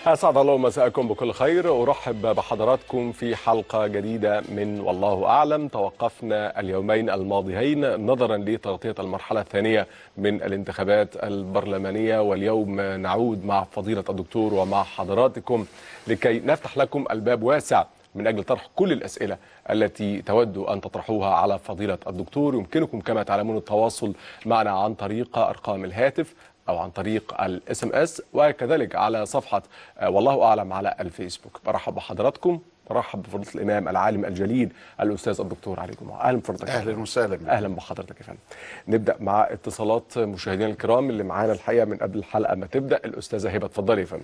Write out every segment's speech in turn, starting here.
أسعد الله مساءكم بكل خير أرحب بحضراتكم في حلقة جديدة من والله أعلم توقفنا اليومين الماضيين نظرا لتغطية المرحلة الثانية من الانتخابات البرلمانية واليوم نعود مع فضيلة الدكتور ومع حضراتكم لكي نفتح لكم الباب واسع من أجل طرح كل الأسئلة التي تودوا أن تطرحوها على فضيلة الدكتور يمكنكم كما تعلمون التواصل معنا عن طريق أرقام الهاتف او عن طريق الاس ام اس وكذلك على صفحه آه، والله اعلم على الفيسبوك برحب بحضراتكم برحب بفضيله الامام العالم الجليل الاستاذ الدكتور علي جمعه اهلا بفضيلتك اهلا وسهلا اهلا بحضرتك يا فندم نبدا مع اتصالات مشاهدينا الكرام اللي معانا الحقيقه من قبل الحلقه ما تبدا الاستاذه هبه اتفضلي يا فندم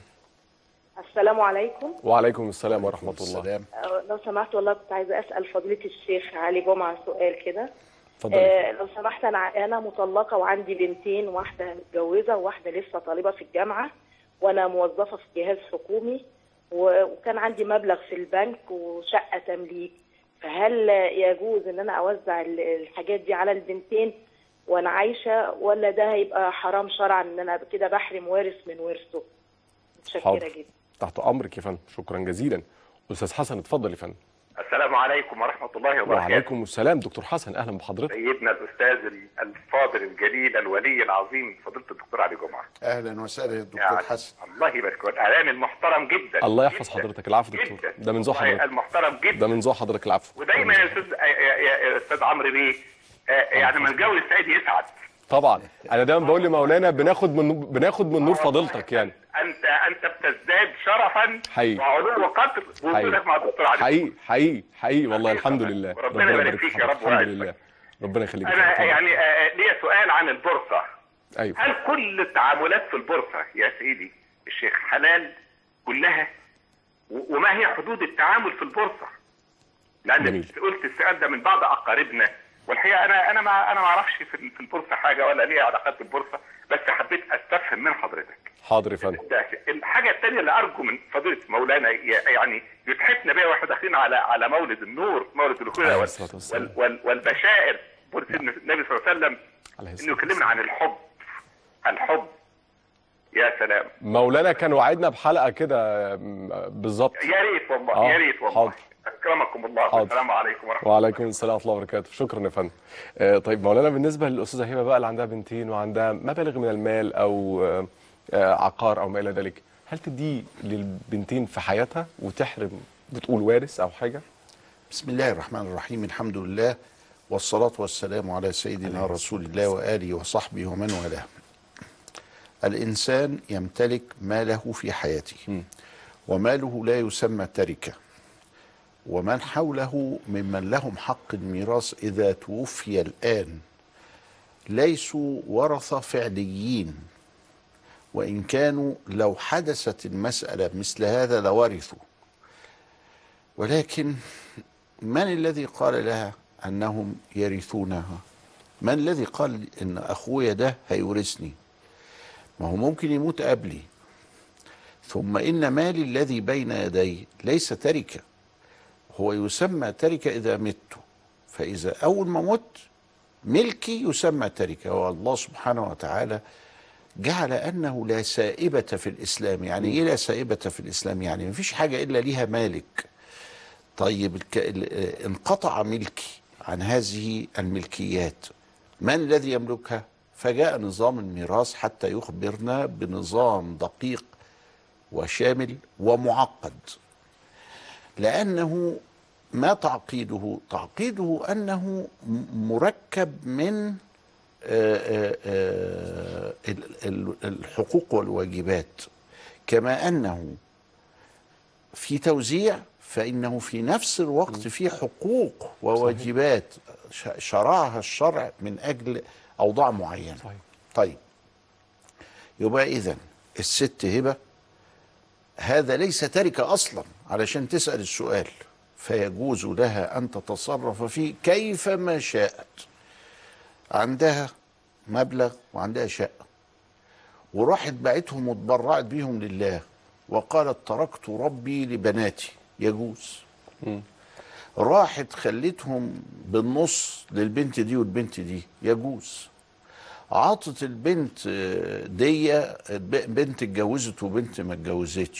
السلام عليكم وعليكم السلام ورحمه الله السلام أه، لو سمحت والله كنت عايزه اسال فضيله الشيخ علي جمعه سؤال كده اتفضلي آه لو سمحت انا ع- انا مطلقه وعندي بنتين واحده متجوزه وواحده لسه طالبه في الجامعه وانا موظفه في جهاز حكومي و- وكان عندي مبلغ في البنك وشقه تمليك فهل يجوز ان انا اوزع ال- الحاجات دي على البنتين وانا عايشه ولا ده هيبقى حرام شرعا ان انا كده بحرم وارث من ورثه متشكره حاضر. جدا تحت امرك يا فندم شكرا جزيلا استاذ حسن اتفضل يا فندم السلام عليكم ورحمة الله وبركاته وعليكم السلام دكتور حسن اهلا بحضرتك سيدنا الأستاذ الفاضل الجليل الولي العظيم فضيلة الدكتور علي جمعة اهلا وسهلا يا دكتور يعني حسن الله يبارك فيك الإعلام المحترم جدا الله يحفظ جداً، حضرتك العفو دكتور جداً. ده من ذوق والله حضرتك المحترم ده جدا من ذوق حضرتك العفو ودايما يا أستاذ يا- يا يا أستاذ عمرو بيه آه، يعني من الجو السعيد يسعد طبعا انا دايما بقول لمولانا بناخد من بناخد من نور فضيلتك يعني أنت أنت بتزداد شرفا حقيقي. وعلو قدر بوجودك مع الدكتور علي حقيقي حقيقي حقيقي والله حقيقي الحمد طبعاً. لله وربنا يبارك فيك يا حضرتك. رب الحمد ويعزك. لله ربنا يخليك يا أنا فندم. يعني آه، ليا سؤال عن البورصة ايوه هل كل التعاملات في البورصة يا سيدي الشيخ حلال كلها و- وما هي حدود التعامل في البورصة لأن جميل. قلت السؤال ده من بعض أقاربنا والحقيقة أنا أنا ما أنا ما أعرفش في ال- في البورصة حاجة ولا ليا علاقات بالبورصة بس حبيت أستفهم من حضرتك حاضر يا فندم ده الحاجة الثانية اللي أرجو من فضيلة مولانا ي- يعني يتحفنا بيها واحنا داخلين على على مولد النور مولد الهدى عليه وال- الصلاة والسلام. وال- وال- والبشائر بورصة النبي صلى الله عليه وسلم عليه انه الصلاة يكلمنا عن الحب الحب يا سلام مولانا كان وعدنا بحلقه كده م- بالظبط يا ريت والله آه، يا ريت والله حاضر. اكرمكم الله حاضر. السلام عليكم ورحمه الله وعليكم السلام ورحمه الله وبركاته شكرا يا فندم آه، طيب مولانا بالنسبه للاستاذه هبه بقى اللي عندها بنتين وعندها مبالغ من المال او آه، آه، عقار او ما الى ذلك هل تدي للبنتين في حياتها وتحرم بتقول وارث او حاجه بسم الله الرحمن الرحيم الحمد لله والصلاة والسلام على سيدنا رسول الله وآله وصحبه ومن والاه الإنسان يمتلك ماله في حياته وماله لا يسمى تركة ومن حوله ممن لهم حق الميراث إذا توفي الآن ليسوا ورثة فعليين وإن كانوا لو حدثت المسألة مثل هذا لورثوا ولكن من الذي قال لها انهم يرثونها من الذي قال ان اخويا ده هيورثني ما هو ممكن يموت قبلي ثم ان مالي الذي بين يدي ليس تركه هو يسمى تركه اذا مت فاذا اول ما مت ملكي يسمى تركه والله سبحانه وتعالى جعل انه لا سائبه في الاسلام يعني ايه لا سائبه في الاسلام يعني مفيش حاجه الا ليها مالك طيب الك... ال- آه، انقطع ملكي عن هذه الملكيات من الذي يملكها فجاء نظام الميراث حتى يخبرنا بنظام دقيق وشامل ومعقد لأنه ما تعقيده تعقيده أنه م- مركب من آه، آه، آه، ال- ال- الحقوق والواجبات كما أنه في توزيع فإنه في نفس الوقت في حقوق وواجبات ش- شرعها الشرع من أجل أوضاع معينة صحيح. طيب يبقى إذن الست هبة هذا ليس تركة أصلا علشان تسأل السؤال فيجوز لها أن تتصرف فيه كيفما شاءت عندها مبلغ وعندها شقة وراحت باعتهم واتبرعت بيهم لله وقالت تركت ربي لبناتي يجوز راحت خلتهم بالنص للبنت دي والبنت دي يجوز عطت البنت آه، دي ب- بنت اتجوزت وبنت ما اتجوزتش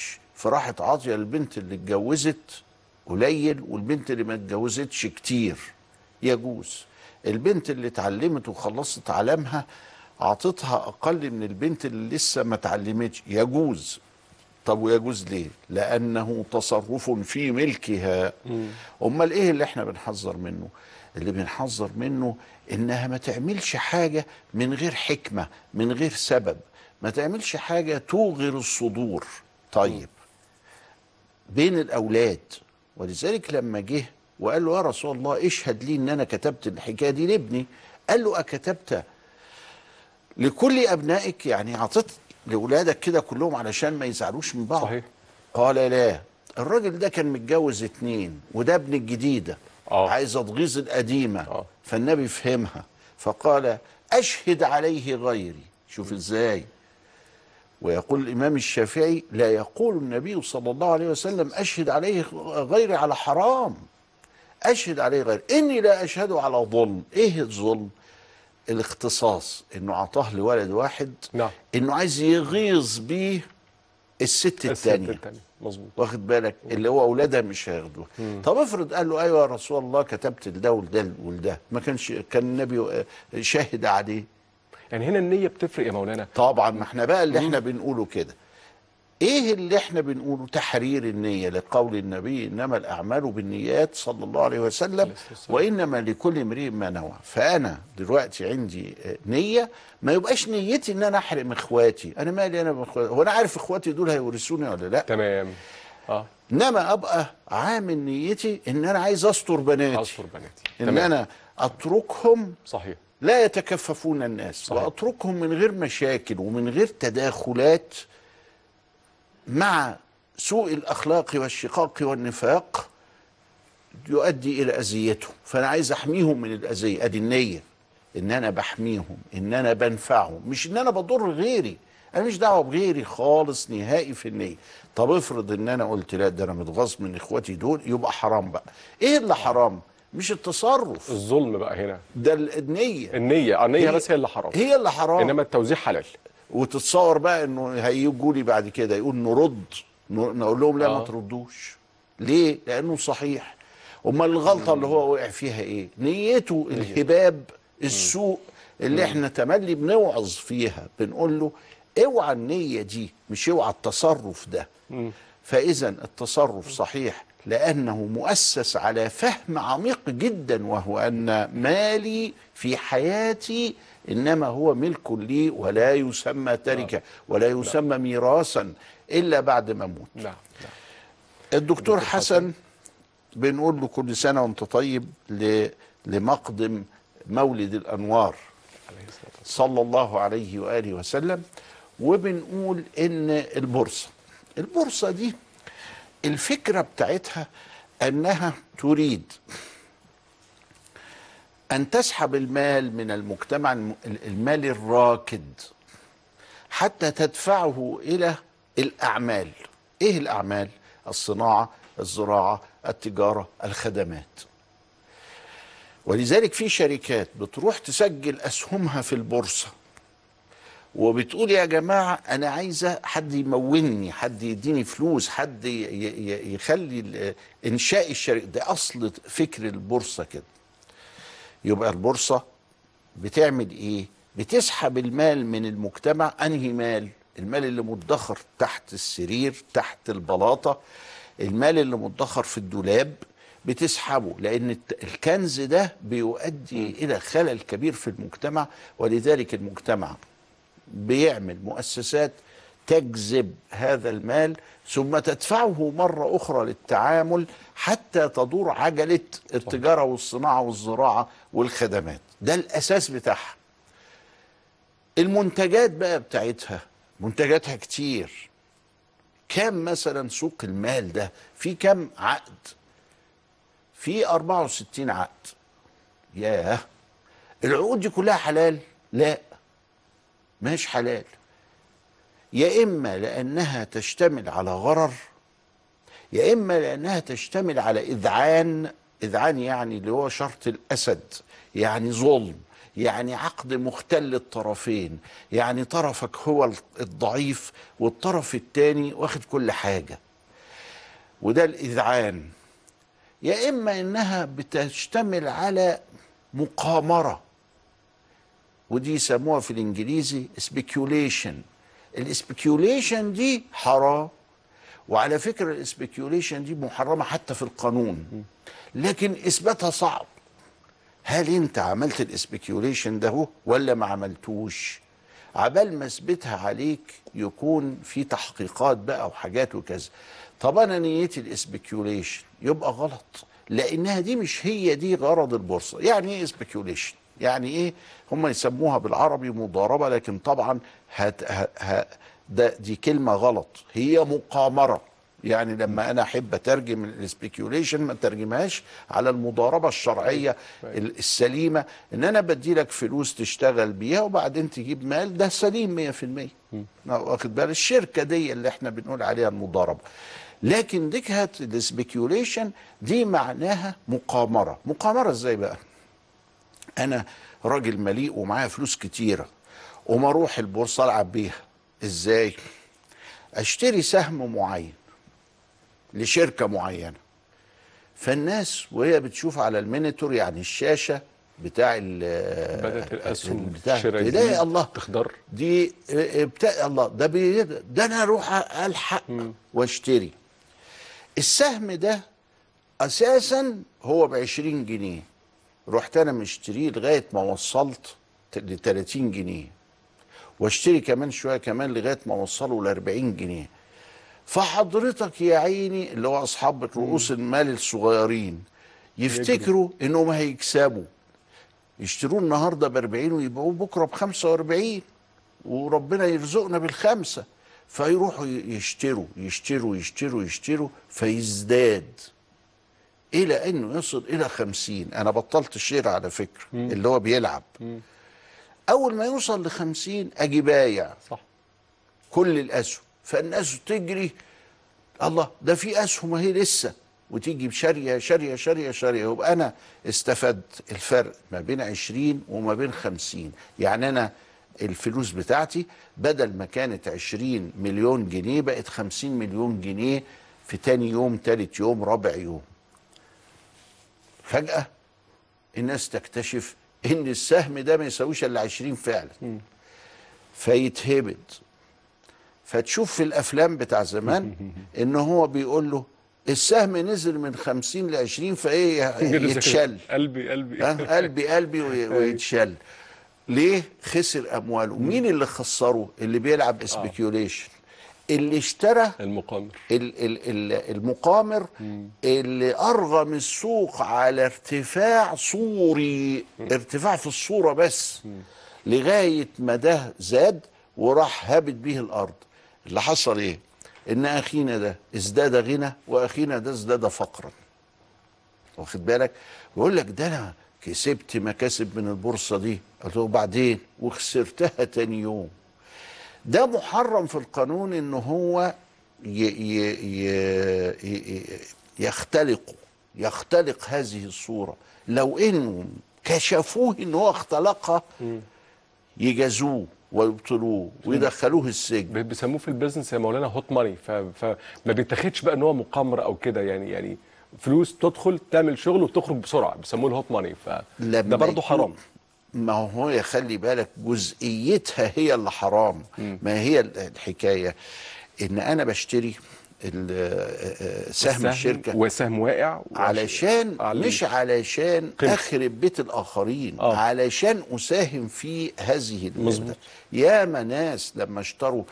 فراحت عاطيه البنت اللي اتجوزت قليل والبنت اللي ما اتجوزتش كتير يجوز البنت اللي اتعلمت وخلصت تعليمها عطتها اقل من البنت اللي لسه ما اتعلمتش يجوز طب ويجوز ليه لانه تصرف في ملكها امال ايه اللي احنا بنحذر منه اللي بنحذر منه انها ما تعملش حاجه من غير حكمه من غير سبب ما تعملش حاجه توغر الصدور طيب بين الاولاد ولذلك لما جه وقال له يا رسول الله اشهد لي ان انا كتبت الحكايه دي لابني قال له اكتبت لكل ابنائك يعني عطيت لاولادك كده كلهم علشان ما يزعلوش من بعض صحيح. قال لا الراجل ده كان متجوز اتنين وده ابن الجديده آه. عايز تغيظ القديمه آه. فالنبي فهمها فقال اشهد عليه غيري شوف ازاي ويقول الامام الشافعي لا يقول النبي صلى الله عليه وسلم اشهد عليه غيري على حرام اشهد عليه غيري اني لا اشهد على ظلم ايه الظلم الاختصاص انه اعطاه لولد واحد نعم. انه عايز يغيظ بيه الست الست الثانيه التانية مظبوط واخد بالك اللي هو اولادها مش هياخدوها طب افرض قال له ايوه يا رسول الله كتبت لده ولده ولده ما كانش كان النبي شاهد عليه يعني هنا النية بتفرق يا مولانا طبعا ما احنا بقى اللي احنا بنقوله كده ايه اللي احنا بنقوله تحرير النية لقول النبي انما الاعمال بالنيات صلى الله عليه وسلم عليه الصلاة والسلام. وانما لكل امرئ ما نوى فانا دلوقتي عندي آه، نية ما يبقاش نيتي ان انا احرم اخواتي انا مالي انا باخواتي هو انا عارف اخواتي دول هيورثوني ولا لا تمام اه انما ابقى عامل نيتي ان انا عايز استر بناتي اصفر بناتي ان تمام. انا اتركهم صحيح لا يتكففون الناس صحيح. واتركهم من غير مشاكل ومن غير تداخلات مع سوء الاخلاق والشقاق والنفاق يؤدي الى اذيتهم فانا عايز احميهم من الاذيه ادي النيه ان انا بحميهم ان انا بنفعهم مش ان انا بضر غيري انا مش دعوه بغيري خالص نهائي في النيه طب افرض ان انا قلت لا ده انا متغاظ من اخواتي دول يبقى حرام بقى ايه اللي حرام مش التصرف الظلم بقى هنا ده النيه النية النية هي- بس هي اللي حرام هي اللي حرام انما التوزيع حلال وتتصور بقى انه هيجوا لي بعد كده يقول نرد ن- نقول لهم لا آه. ما تردوش ليه لانه صحيح امال الغلطه اللي هو وقع فيها ايه نيته الهباب السوء اللي احنا تملي بنوعظ فيها بنقول له اوعى النيه دي مش اوعى التصرف ده فاذا التصرف صحيح لانه مؤسس على فهم عميق جدا وهو ان مالي في حياتي انما هو ملك لي ولا يسمى تركه ولا يسمى ميراثا الا بعد ما اموت نعم نعم الدكتور حسن بنقول له كل سنه وانت طيب ل- لمقدم مولد الانوار عليه الصلاة والسلام. صلى الله عليه واله وسلم وبنقول ان البورصه البورصه دي الفكره بتاعتها انها تريد ان تسحب المال من المجتمع الم- المال الراكد حتى تدفعه الى الاعمال ايه الاعمال الصناعه الزراعه التجاره الخدمات ولذلك في شركات بتروح تسجل اسهمها في البورصه وبتقول يا جماعه انا عايزه حد يمولني حد يديني فلوس حد ي- ي- يخلي ال- انشاء الشركه ده اصل فكر البورصه كده يبقى البورصه بتعمل ايه بتسحب المال من المجتمع انهي مال المال اللي مدخر تحت السرير تحت البلاطه المال اللي مدخر في الدولاب بتسحبه لان الت- الكنز ده بيؤدي الى خلل كبير في المجتمع ولذلك المجتمع بيعمل مؤسسات تجذب هذا المال ثم تدفعه مرة أخرى للتعامل حتى تدور عجلة التجارة والصناعة والزراعة والخدمات ده الأساس بتاعها المنتجات بقى بتاعتها منتجاتها كتير كام مثلا سوق المال ده في كام عقد في 64 عقد ياه العقود دي كلها حلال لا ماهيش حلال يا اما لانها تشتمل على غرر يا اما لانها تشتمل على اذعان اذعان يعني اللي هو شرط الاسد يعني ظلم يعني عقد مختل الطرفين يعني طرفك هو الضعيف والطرف الثاني واخد كل حاجه وده الاذعان يا اما انها بتشتمل على مقامره ودي يسموها في الانجليزي سبيكيوليشن السبيكيوليشن دي حرام وعلى فكره السبيكيوليشن دي محرمه حتى في القانون لكن اثباتها صعب هل انت عملت الاسبيكيوليشن ده هو ولا ما عملتوش عبال ما اثبتها عليك يكون في تحقيقات بقى وحاجات وكذا طب انا نيتي الاسبيكيوليشن يبقى غلط لانها دي مش هي دي غرض البورصه يعني ايه اسبيكيوليشن يعني ايه هم يسموها بالعربي مضاربه لكن طبعا هت ه ه ده دي كلمه غلط هي مقامره يعني لما انا احب اترجم السبيكيوليشن ما ترجمهاش على المضاربه الشرعيه ال- السليمه ان انا بدي لك فلوس تشتغل بيها وبعدين تجيب مال ده سليم 100% واخد بالك الشركه دي اللي احنا بنقول عليها المضاربه لكن دي كانت السبيكيوليشن دي معناها مقامره مقامره ازاي بقى انا راجل مليء ومعايا فلوس كتيره وما اروح البورصه العب بيها ازاي اشتري سهم معين لشركه معينه فالناس وهي بتشوف على المينيتور يعني الشاشه بتاع ال- بدات الاسهم بتاع الشراء تلاقي دي الله تخضر دي بتاع الله ده بي ده انا اروح الحق واشتري السهم ده اساسا هو ب 20 جنيه رحت انا مشتريه لغايه ما وصلت ل 30 جنيه واشتري كمان شويه كمان لغايه ما اوصله ل 40 جنيه فحضرتك يا عيني اللي هو اصحاب رؤوس المال الصغيرين يفتكروا انهم هيكسبوا يشتروه النهارده ب 40 ويبيعوه بكره ب 45 وربنا يرزقنا بالخمسه فيروحوا ي- يشتروا يشتروا يشتروا يشتروا فيزداد الى انه يصل الى 50 انا بطلت الشير على فكره اللي هو بيلعب اول ما يوصل ل 50 اجي بايع صح كل الاسهم فالناس تجري الله ده في اسهم اهي لسه وتيجي شاريه شاريه شاريه شاريه يبقى انا استفدت الفرق ما بين 20 وما بين 50 يعني انا الفلوس بتاعتي بدل ما كانت 20 مليون جنيه بقت 50 مليون جنيه في تاني يوم تالت يوم رابع يوم فجأة الناس تكتشف ان السهم ده ما يساويش الا 20 فعلا فيتهبد فتشوف في الافلام بتاع زمان ان هو بيقول له السهم نزل من 50 ل 20 فايه يتشل قلبي قلبي ها؟ قلبي قلبي وي- ويتشل ليه خسر امواله مين اللي خسره اللي بيلعب سبيكيوليشن اللي اشترى المقامر ال- ال- ال- المقامر اللي ارغم السوق على ارتفاع صوري ارتفاع في الصوره بس لغايه ما ده زاد وراح هابط به الارض اللي حصل ايه ان اخينا ده ازداد غنى واخينا ده ازداد فقرا واخد بالك بيقول لك ده انا كسبت مكاسب من البورصه دي قلت له بعدين وخسرتها تاني يوم ده محرم في القانون ان هو ي ي ي ي يختلق يختلق هذه الصورة لو انهم كشفوه ان هو اختلقها يجازوه ويبطلوه ويدخلوه السجن بي- بيسموه في البيزنس يا مولانا هوت ماني ف... فما بيتاخدش بقى ان هو مقامر او كده يعني يعني فلوس تدخل تعمل شغل وتخرج بسرعه بيسموه الهوت ماني ف لما ده برضه يكون- حرام ما هو يخلي بالك جزئيتها هي اللي حرام ما هي الحكاية ان انا بشتري ال- سهم السهم الشركة وسهم واقع وعش- علشان على- مش علشان قيمة. اخرب بيت الاخرين آه. علشان اساهم في هذه ال- مظبوط. ياما ناس لما اشتروا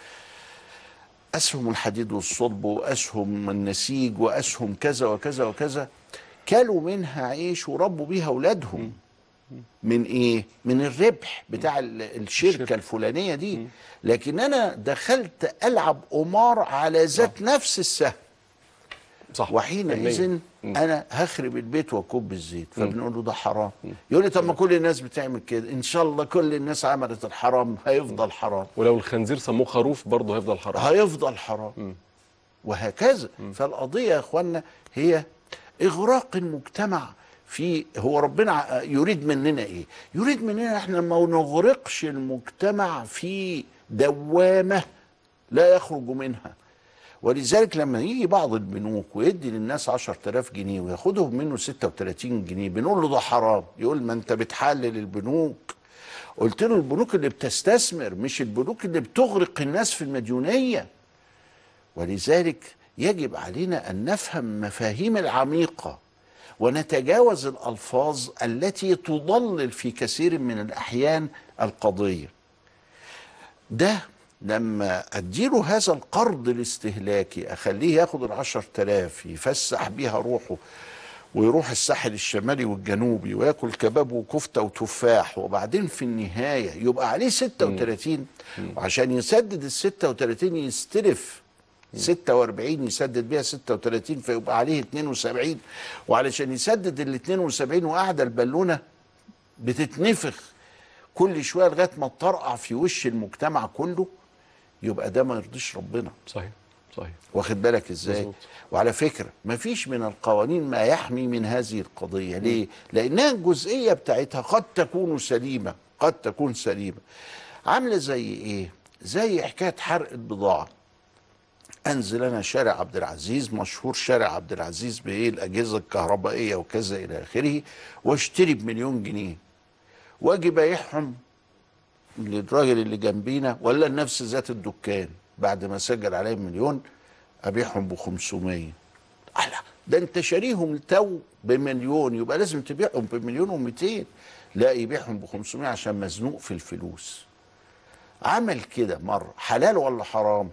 اسهم الحديد والصلب واسهم النسيج واسهم كذا وكذا وكذا كلوا منها عيش وربوا بيها اولادهم من ايه من الربح بتاع ال- الشركه الشركة. الفلانيه دي لكن انا دخلت العب قمار على ذات نفس السهم صح وحينئذ فنياً. انا هخرب البيت واكب الزيت فبنقول له ده حرام يقول لي طب ما كل الناس بتعمل كده ان شاء الله كل الناس عملت الحرام هيفضل حرام ولو الخنزير سموه خروف برضه هيفضل حرام هيفضل حرام وهكذا فالقضيه يا اخوانا هي اغراق المجتمع في هو ربنا ع- يريد مننا ايه يريد مننا احنا ما نغرقش المجتمع في دوامه لا يخرج منها ولذلك لما يجي بعض البنوك ويدي للناس 10000 جنيه وياخدهم منه 36 جنيه بنقول له ده حرام يقول ما انت بتحلل البنوك قلت له البنوك اللي بتستثمر مش البنوك اللي بتغرق الناس في المديونيه ولذلك يجب علينا ان نفهم مفاهيم العميقه ونتجاوز الالفاظ التي تضلل في كثير من الاحيان القضيه ده لما اديله هذا القرض الاستهلاكي اخليه ياخد العشر تلاف يفسح بيها روحه ويروح الساحل الشمالي والجنوبي وياكل كباب وكفته وتفاح وبعدين في النهايه يبقى عليه 36 وعشان يسدد ال 36 يستلف 46 يسدد بيها 36 فيبقى عليه 72 وعلشان يسدد ال 72 وقاعده البالونه بتتنفخ كل شويه لغايه ما تطرقع في وش المجتمع كله يبقى ده ما يرضيش ربنا صحيح صحيح واخد بالك ازاي مظبوط. وعلى فكره مفيش من القوانين ما يحمي من هذه القضيه ليه لانها الجزئيه بتاعتها قد تكون سليمه قد تكون سليمه عامله زي ايه زي حكايه حرق البضاعه انزل انا شارع عبد العزيز مشهور شارع عبد العزيز بايه الاجهزه الكهربائيه وكذا الى اخره واشتري بمليون جنيه واجي بايعهم للراجل اللي جنبينا ولا لنفس ذات الدكان بعد ما سجل عليه مليون ابيعهم ب 500 أحلى ده انت شاريهم تو بمليون يبقى لازم تبيعهم بمليون و200 لا يبيعهم ب 500 عشان مزنوق في الفلوس عمل كده مره حلال ولا حرام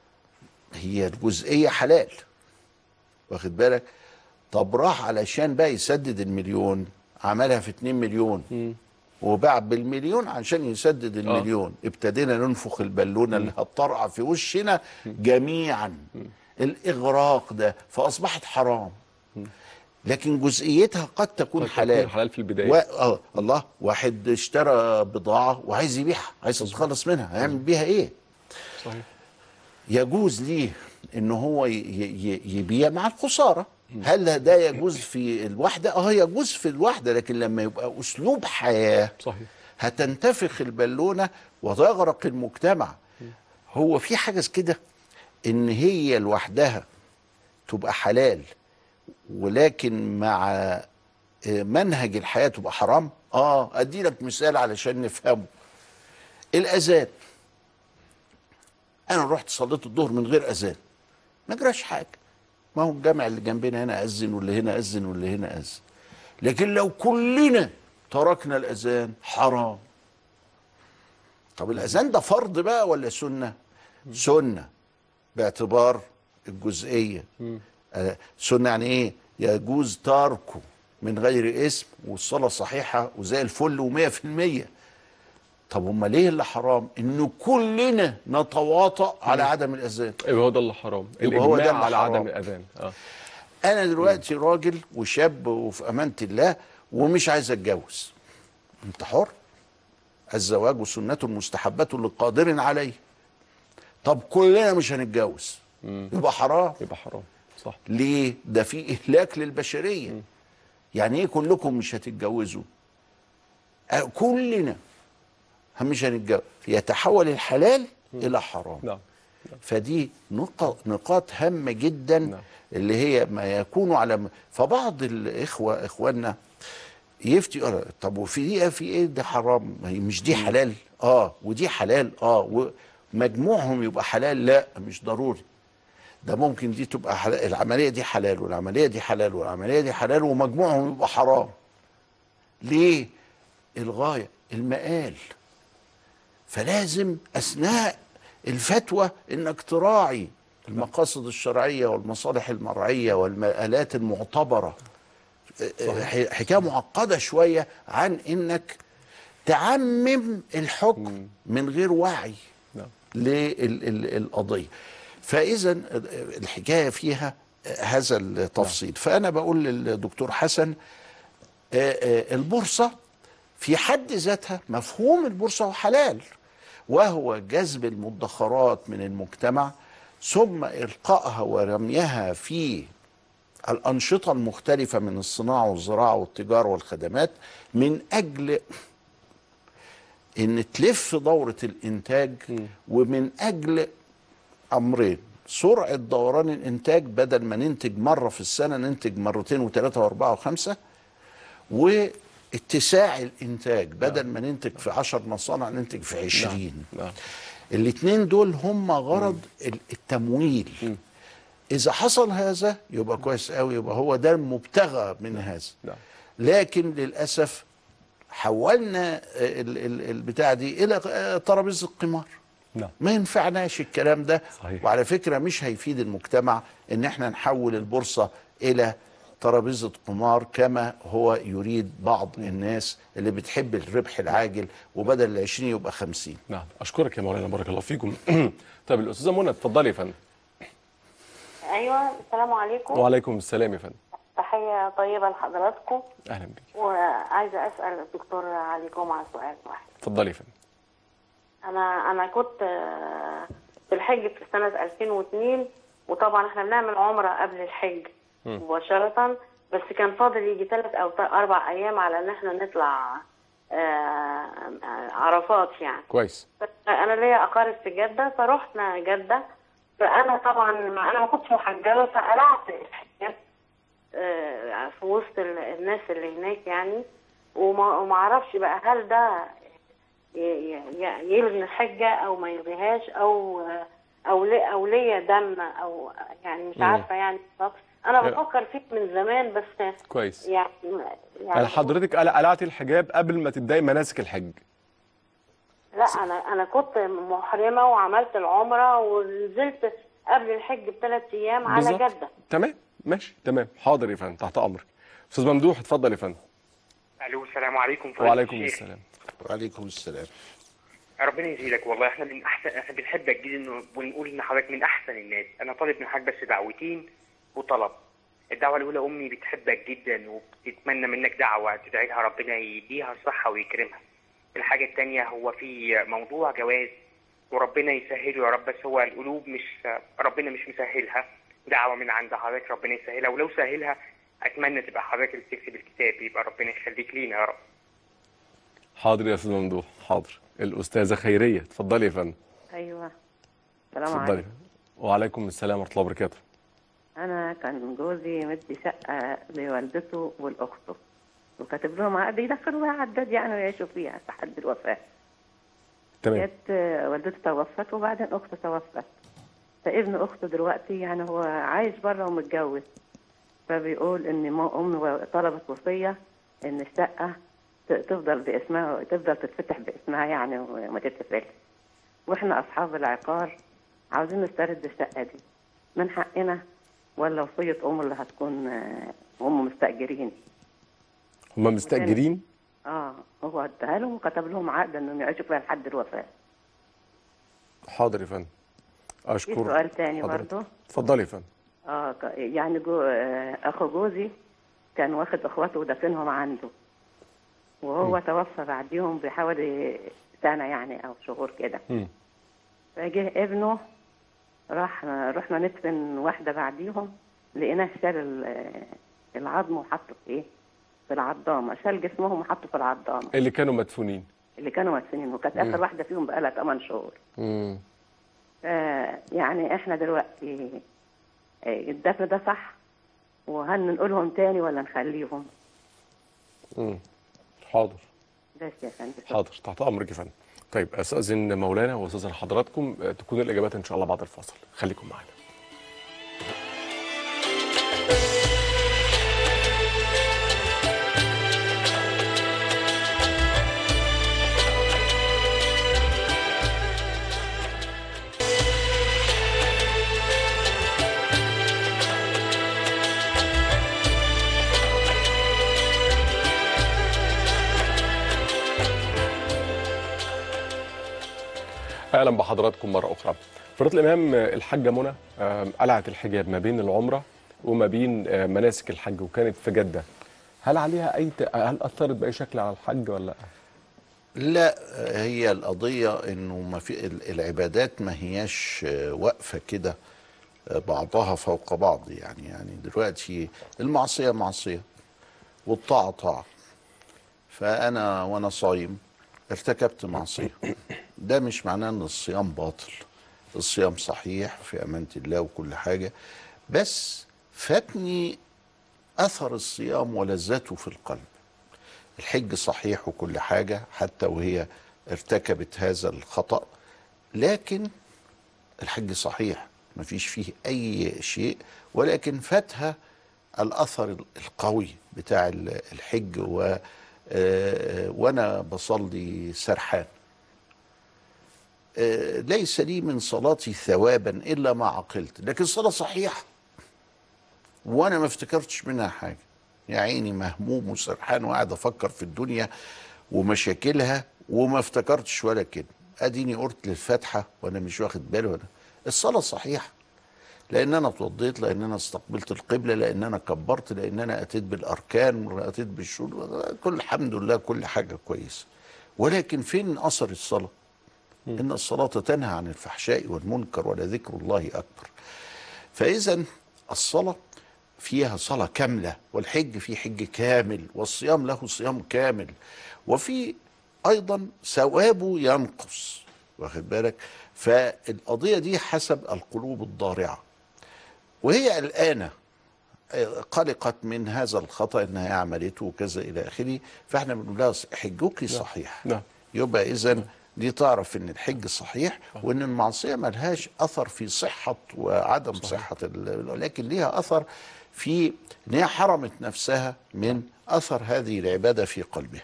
هي الجزئيه حلال واخد بالك طب راح علشان بقى يسدد المليون عملها في 2 مليون وباع بالمليون عشان يسدد المليون ابتدينا ننفخ البالونه اللي هتطرقع في وشنا جميعا الاغراق ده فاصبحت حرام لكن جزئيتها قد تكون قد تكون حلال حلال في البداية. و... آه الله واحد اشترى بضاعه وعايز يبيعها عايز يتخلص منها هيعمل بيها ايه صحيح يجوز ليه ان هو ي- ي- يبيع مع الخساره هل ده يجوز في الوحده اه يجوز في الوحده لكن لما يبقى اسلوب حياه صحيح هتنتفخ البالونه وتغرق المجتمع هو في حاجه كده ان هي لوحدها تبقى حلال ولكن مع آه، منهج الحياه تبقى حرام اه ادي لك مثال علشان نفهمه الاذان انا رحت صليت الظهر من غير اذان ما جراش حاجه ما هو الجامع اللي جنبنا هنا اذن واللي هنا اذن واللي هنا اذن لكن لو كلنا تركنا الاذان حرام طب الاذان ده فرض بقى ولا سنه سنه باعتبار الجزئيه آه، سنه يعني ايه يجوز تركه من غير اسم والصلاه صحيحه وزي الفل ومية في المية طب امال ليه اللي حرام انه كلنا نتواطأ على عدم الاذان يبقى هو ده اللي حرام يبقى هو ده الاجماع اللي على حرام. عدم الاذان اه انا دلوقتي راجل وشاب وفي امانه الله ومش عايز اتجوز انت حر الزواج سنة مستحبة لقادر عليه طب كلنا مش هنتجوز يبقى حرام يبقى حرام صح ليه ده في اهلاك للبشريه يعني ايه كلكم مش هتتجوزوا آه، كلنا مش هنتجوز يتحول الحلال الى حرام نعم فدي نقط نقاط هامه جدا نعم. اللي هي ما يكون على م- فبعض الاخوه اخواننا يفتي آه، طب وفي دي في ايه ده حرام ما هي مش دي حلال اه ودي حلال اه ومجموعهم يبقى حلال لا مش ضروري ده ممكن دي تبقى حلال العمليه دي حلال والعمليه دي حلال والعمليه دي حلال ومجموعهم يبقى حرام ليه الغايه المآل فلازم اثناء الفتوى انك تراعي المقاصد الشرعيه والمصالح المرعيه والمآلات المعتبره ح- حكايه معقده شويه عن انك تعمم الحكم من غير وعي نعم للقضيه فاذا الحكايه فيها هذا التفصيل فانا بقول للدكتور حسن آه، آه، البورصه في حد ذاتها مفهوم البورصه هو حلال وهو جذب المدخرات من المجتمع ثم القائها ورميها في الانشطه المختلفه من الصناعه والزراعه والتجاره والخدمات من اجل ان تلف دوره الانتاج ومن اجل امرين سرعه دوران الانتاج بدل ما ننتج مره في السنه ننتج مرتين وثلاثه واربعه وخمسه واتساع الانتاج بدل ما ننتج في 10 مصانع ننتج في 20 نعم الاثنين دول هم غرض ال- التمويل اذا حصل هذا يبقى كويس قوي يبقى هو ده المبتغى من هذا نعم لكن للاسف حولنا ال- ال- البتاع دي الى آه، ترابيزه قمار نعم ما ينفعناش الكلام ده صحيح. وعلى فكره مش هيفيد المجتمع ان احنا نحول البورصه الى ترابيزه قمار كما هو يريد بعض الناس اللي بتحب الربح العاجل وبدل ال 20 يبقى 50 نعم اشكرك يا مولانا بارك الله فيكم طيب الاستاذه منى اتفضلي يا فندم ايوه السلام عليكم وعليكم السلام يا فندم تحيه طيبه لحضراتكم اهلا بك وعايزه اسال الدكتور علي جمعه سؤال واحد اتفضلي يا فندم انا انا كنت آه، في الحج في سنه 2002 وطبعا احنا بنعمل عمره قبل الحج مباشره بس كان فاضل يجي ثلاث او ت- اربع ايام على ان احنا نطلع آه، آه، عرفات يعني كويس انا ليا اقارب في جده فرحنا جده فانا طبعا ما انا ما كنتش محجبه فقلعت الحجاب آه، في وسط ال- الناس اللي هناك يعني وما وما اعرفش بقى هل ده ي- ي- يلغي الحجه او ما يلغيهاش او او لي او ليا دم او يعني مش مم. عارفه يعني بالظبط انا لا. بفكر فيك من زمان بس كويس يعني يعني يعني حضرتك قلع- قلعتي الحجاب قبل ما تبداي مناسك الحج لا انا انا كنت محرمه وعملت العمره ونزلت قبل الحج بثلاث ايام على بالظبط. جده تمام ماشي تمام حاضر يا فندم تحت امرك استاذ ممدوح اتفضل يا فندم الو السلام عليكم فضيلة وعليكم الشيخ. السلام وعليكم السلام ربنا يزيدك والله احنا من احسن احنا بنحبك جدا ونقول ان حضرتك من احسن الناس انا طالب من حضرتك بس دعوتين وطلب الدعوه الاولى امي بتحبك جدا وبتتمنى منك دعوه تدعي لها ربنا يديها الصحه ويكرمها الحاجه الثانيه هو في موضوع جواز وربنا يسهله يا رب بس هو القلوب مش ربنا مش مسهلها دعوه من عند حضرتك ربنا يسهلها ولو سهلها اتمنى تبقى حضرتك اللي تكتب الكتاب يبقى ربنا يخليك لينا يا رب حاضر يا استاذ ممدوح حاضر الاستاذه خيريه اتفضلي يا فندم ايوه السلام اتفضلي عليكم وعليكم السلام ورحمه الله وبركاته انا كان جوزي مدي شقه لوالدته ولاخته وكاتب لهم عقد يدخلوها عداد يعني ويعيشوا فيها لحد الوفاه تمام جت والدته توفت وبعدين اخته توفت فابن اخته دلوقتي يعني هو عايش بره ومتجوز فبيقول ان ما امي طلبت وصيه ان الشقه ت- تفضل باسمها تفضل تتفتح باسمها يعني وما تتقفلش واحنا اصحاب العقار عاوزين نسترد الشقه دي من حقنا ولا وصيه ام اللي هتكون آه، هم مستاجرين هم مستاجرين اه هو اداها لهم وكتب لهم عقد انهم يعيشوا فيها لحد الوفاه حاضر يا فندم في اشكر سؤال تاني حضرتك. برضه اتفضلي يا فندم اه ك- يعني جو آه، اخو جوزي كان واخد اخواته ودفنهم عنده وهو توفى بعديهم بحوالي سنه يعني او شهور كده مم. فجه ابنه راح رحنا ندفن واحده بعديهم لقيناه شال ال- العظم وحطه في ايه؟ في العضامه شال جسمهم وحطه في العضامه اللي كانوا مدفونين اللي كانوا مدفونين وكانت اخر واحده فيهم بقالها 8 شهور مم. آه، يعني احنا دلوقتي آه، الدفن ده صح وهل ننقلهم تاني ولا نخليهم مم. حاضر بس يا فندم حاضر تحت امرك يا فندم طيب استاذن مولانا واستاذن حضراتكم آه، تكون الاجابات ان شاء الله بعد الفاصل خليكم معانا اهلا بحضراتكم مره اخرى فضيله الامام آه، الحاجه منى آه، قلعت الحجاب ما بين العمره وما بين آه، مناسك الحج وكانت في جده هل عليها اي ت... هل اثرت باي شكل على الحج ولا لا لا هي القضية انه ما في ال- العبادات ما هياش آه، واقفة كده آه، بعضها فوق بعض يعني يعني دلوقتي المعصية معصية والطاعة طاعة فأنا وأنا صايم ارتكبت معصية ده مش معناه ان الصيام باطل الصيام صحيح في امانه الله وكل حاجه بس فاتني اثر الصيام ولذته في القلب الحج صحيح وكل حاجه حتى وهي ارتكبت هذا الخطا لكن الحج صحيح ما فيش فيه اي شيء ولكن فاتها الاثر القوي بتاع الحج و آه، وانا بصلي سرحان آه، ليس لي من صلاتي ثوابا الا ما عقلت لكن الصلاه صحيحه وانا ما افتكرتش منها حاجه يا عيني مهموم وسرحان وقاعد افكر في الدنيا ومشاكلها وما افتكرتش ولا كلمه اديني قلت للفاتحه وانا مش واخد بالي ولا الصلاه صحيحه لان انا اتوضيت لان انا استقبلت القبله لان انا كبرت لان انا اتيت بالاركان اتيت بالشروط كل الحمد لله كل حاجه كويسه ولكن فين اثر الصلاه ان الصلاه تنهى عن الفحشاء والمنكر ولذكر الله اكبر فاذا الصلاه فيها صلاه كامله والحج فيه حج كامل والصيام له صيام كامل وفي ايضا ثوابه ينقص واخد بالك فالقضيه دي حسب القلوب الضارعه وهي قلقانه قلقت من هذا الخطا انها عملته وكذا الى اخره فاحنا بنقول لها حجك صحيح نعم. يبقى اذا دي تعرف ان الحج صحيح وان المعصيه ملهاش اثر في صحه وعدم صحيح. صحه ال- ولكن ليها اثر في ان هي حرمت نفسها من اثر هذه العباده في قلبها.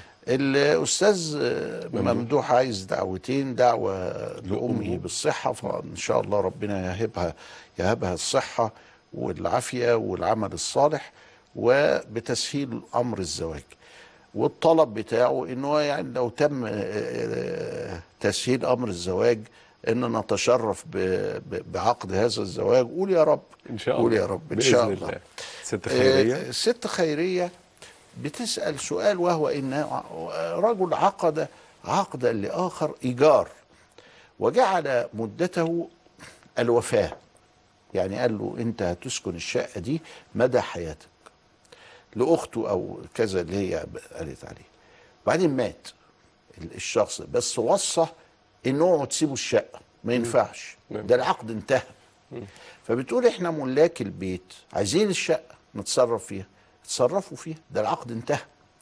الاستاذ ممدوح عايز دعوتين دعوه لامه بالصحه فان شاء الله ربنا يهبها يهبها الصحه والعافيه والعمل الصالح وبتسهيل امر الزواج. والطلب بتاعه انه يعني لو تم آه، تسهيل امر الزواج ان نتشرف ب- ب- بعقد هذا الزواج قول يا رب ان شاء الله قول يا رب ان بإذن شاء الله. الله ست آه، خيريه ست خيرية بتسأل سؤال وهو إن رجل عقد عقدا لآخر إيجار وجعل مدته الوفاة يعني قال له أنت هتسكن الشقة دي مدى حياتك لأخته أو كذا اللي هي قالت عليه بعدين مات الشخص بس وصى إن اوعوا تسيبوا الشقة ما ينفعش ده العقد انتهى فبتقول احنا ملاك البيت عايزين الشقه نتصرف فيها تصرفوا فيها ده العقد انتهى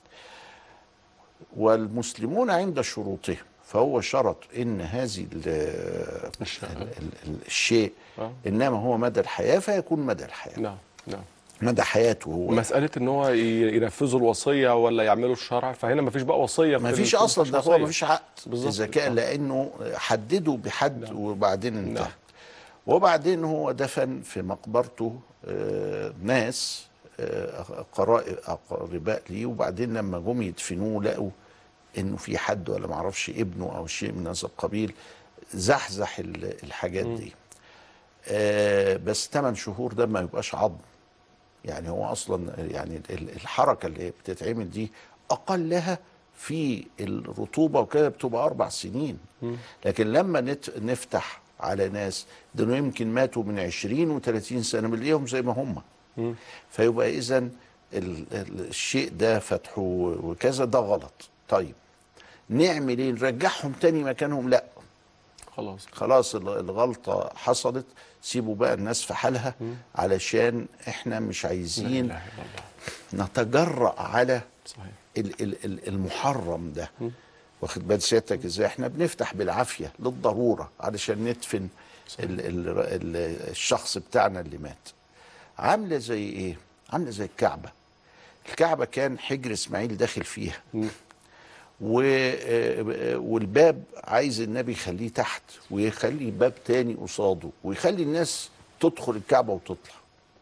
والمسلمون عند شروطهم فهو شرط ان هذه ال- الشقة. ال- ال- الشيء آه. انما هو مدى الحياه فيكون مدى الحياه نعم نعم مدى حياته هو مسألة ان هو ي- ينفذوا الوصية ولا يعملوا الشرع فهنا ما فيش بقى وصية ما في فيش ال- اصلا ده هو وصية. ما فيش عقد بالظبط. اذا كان آه. لانه حددوا بحد نعم. وبعدين انتهى نعم. وبعدين هو دفن في مقبرته آه، ناس آه، قرائب اقرباء ليه وبعدين لما جم يدفنوه لقوا انه في حد ولا معرفش ابنه او شيء من هذا القبيل زحزح ال- الحاجات دي آه، بس 8 شهور ده ما يبقاش عظم يعني هو اصلا يعني ال- الحركه اللي بتتعمل دي اقلها في الرطوبه وكده بتبقى اربع سنين لكن لما نت نفتح على ناس ده يمكن ماتوا من 20 و30 سنه بنلاقيهم زي ما هم فيبقى اذا الشيء ده فتحه وكذا ده غلط طيب نعمل ايه نرجعهم تاني مكانهم لا خلاص خلاص ال- الغلطه حصلت سيبوا بقى الناس في حالها علشان احنا مش لا عايزين اله الا الله نتجرأ على صحيح ال- ال- ال- المحرم ده واخد بال سيادتك ازاي احنا بنفتح بالعافيه للضروره علشان ندفن ال ال ال الشخص بتاعنا اللي مات عامله زي ايه عامله زي الكعبه الكعبه كان حجر اسماعيل داخل فيها و آه، والباب عايز النبي يخليه تحت ويخلي باب تاني قصاده ويخلي الناس تدخل الكعبه وتطلع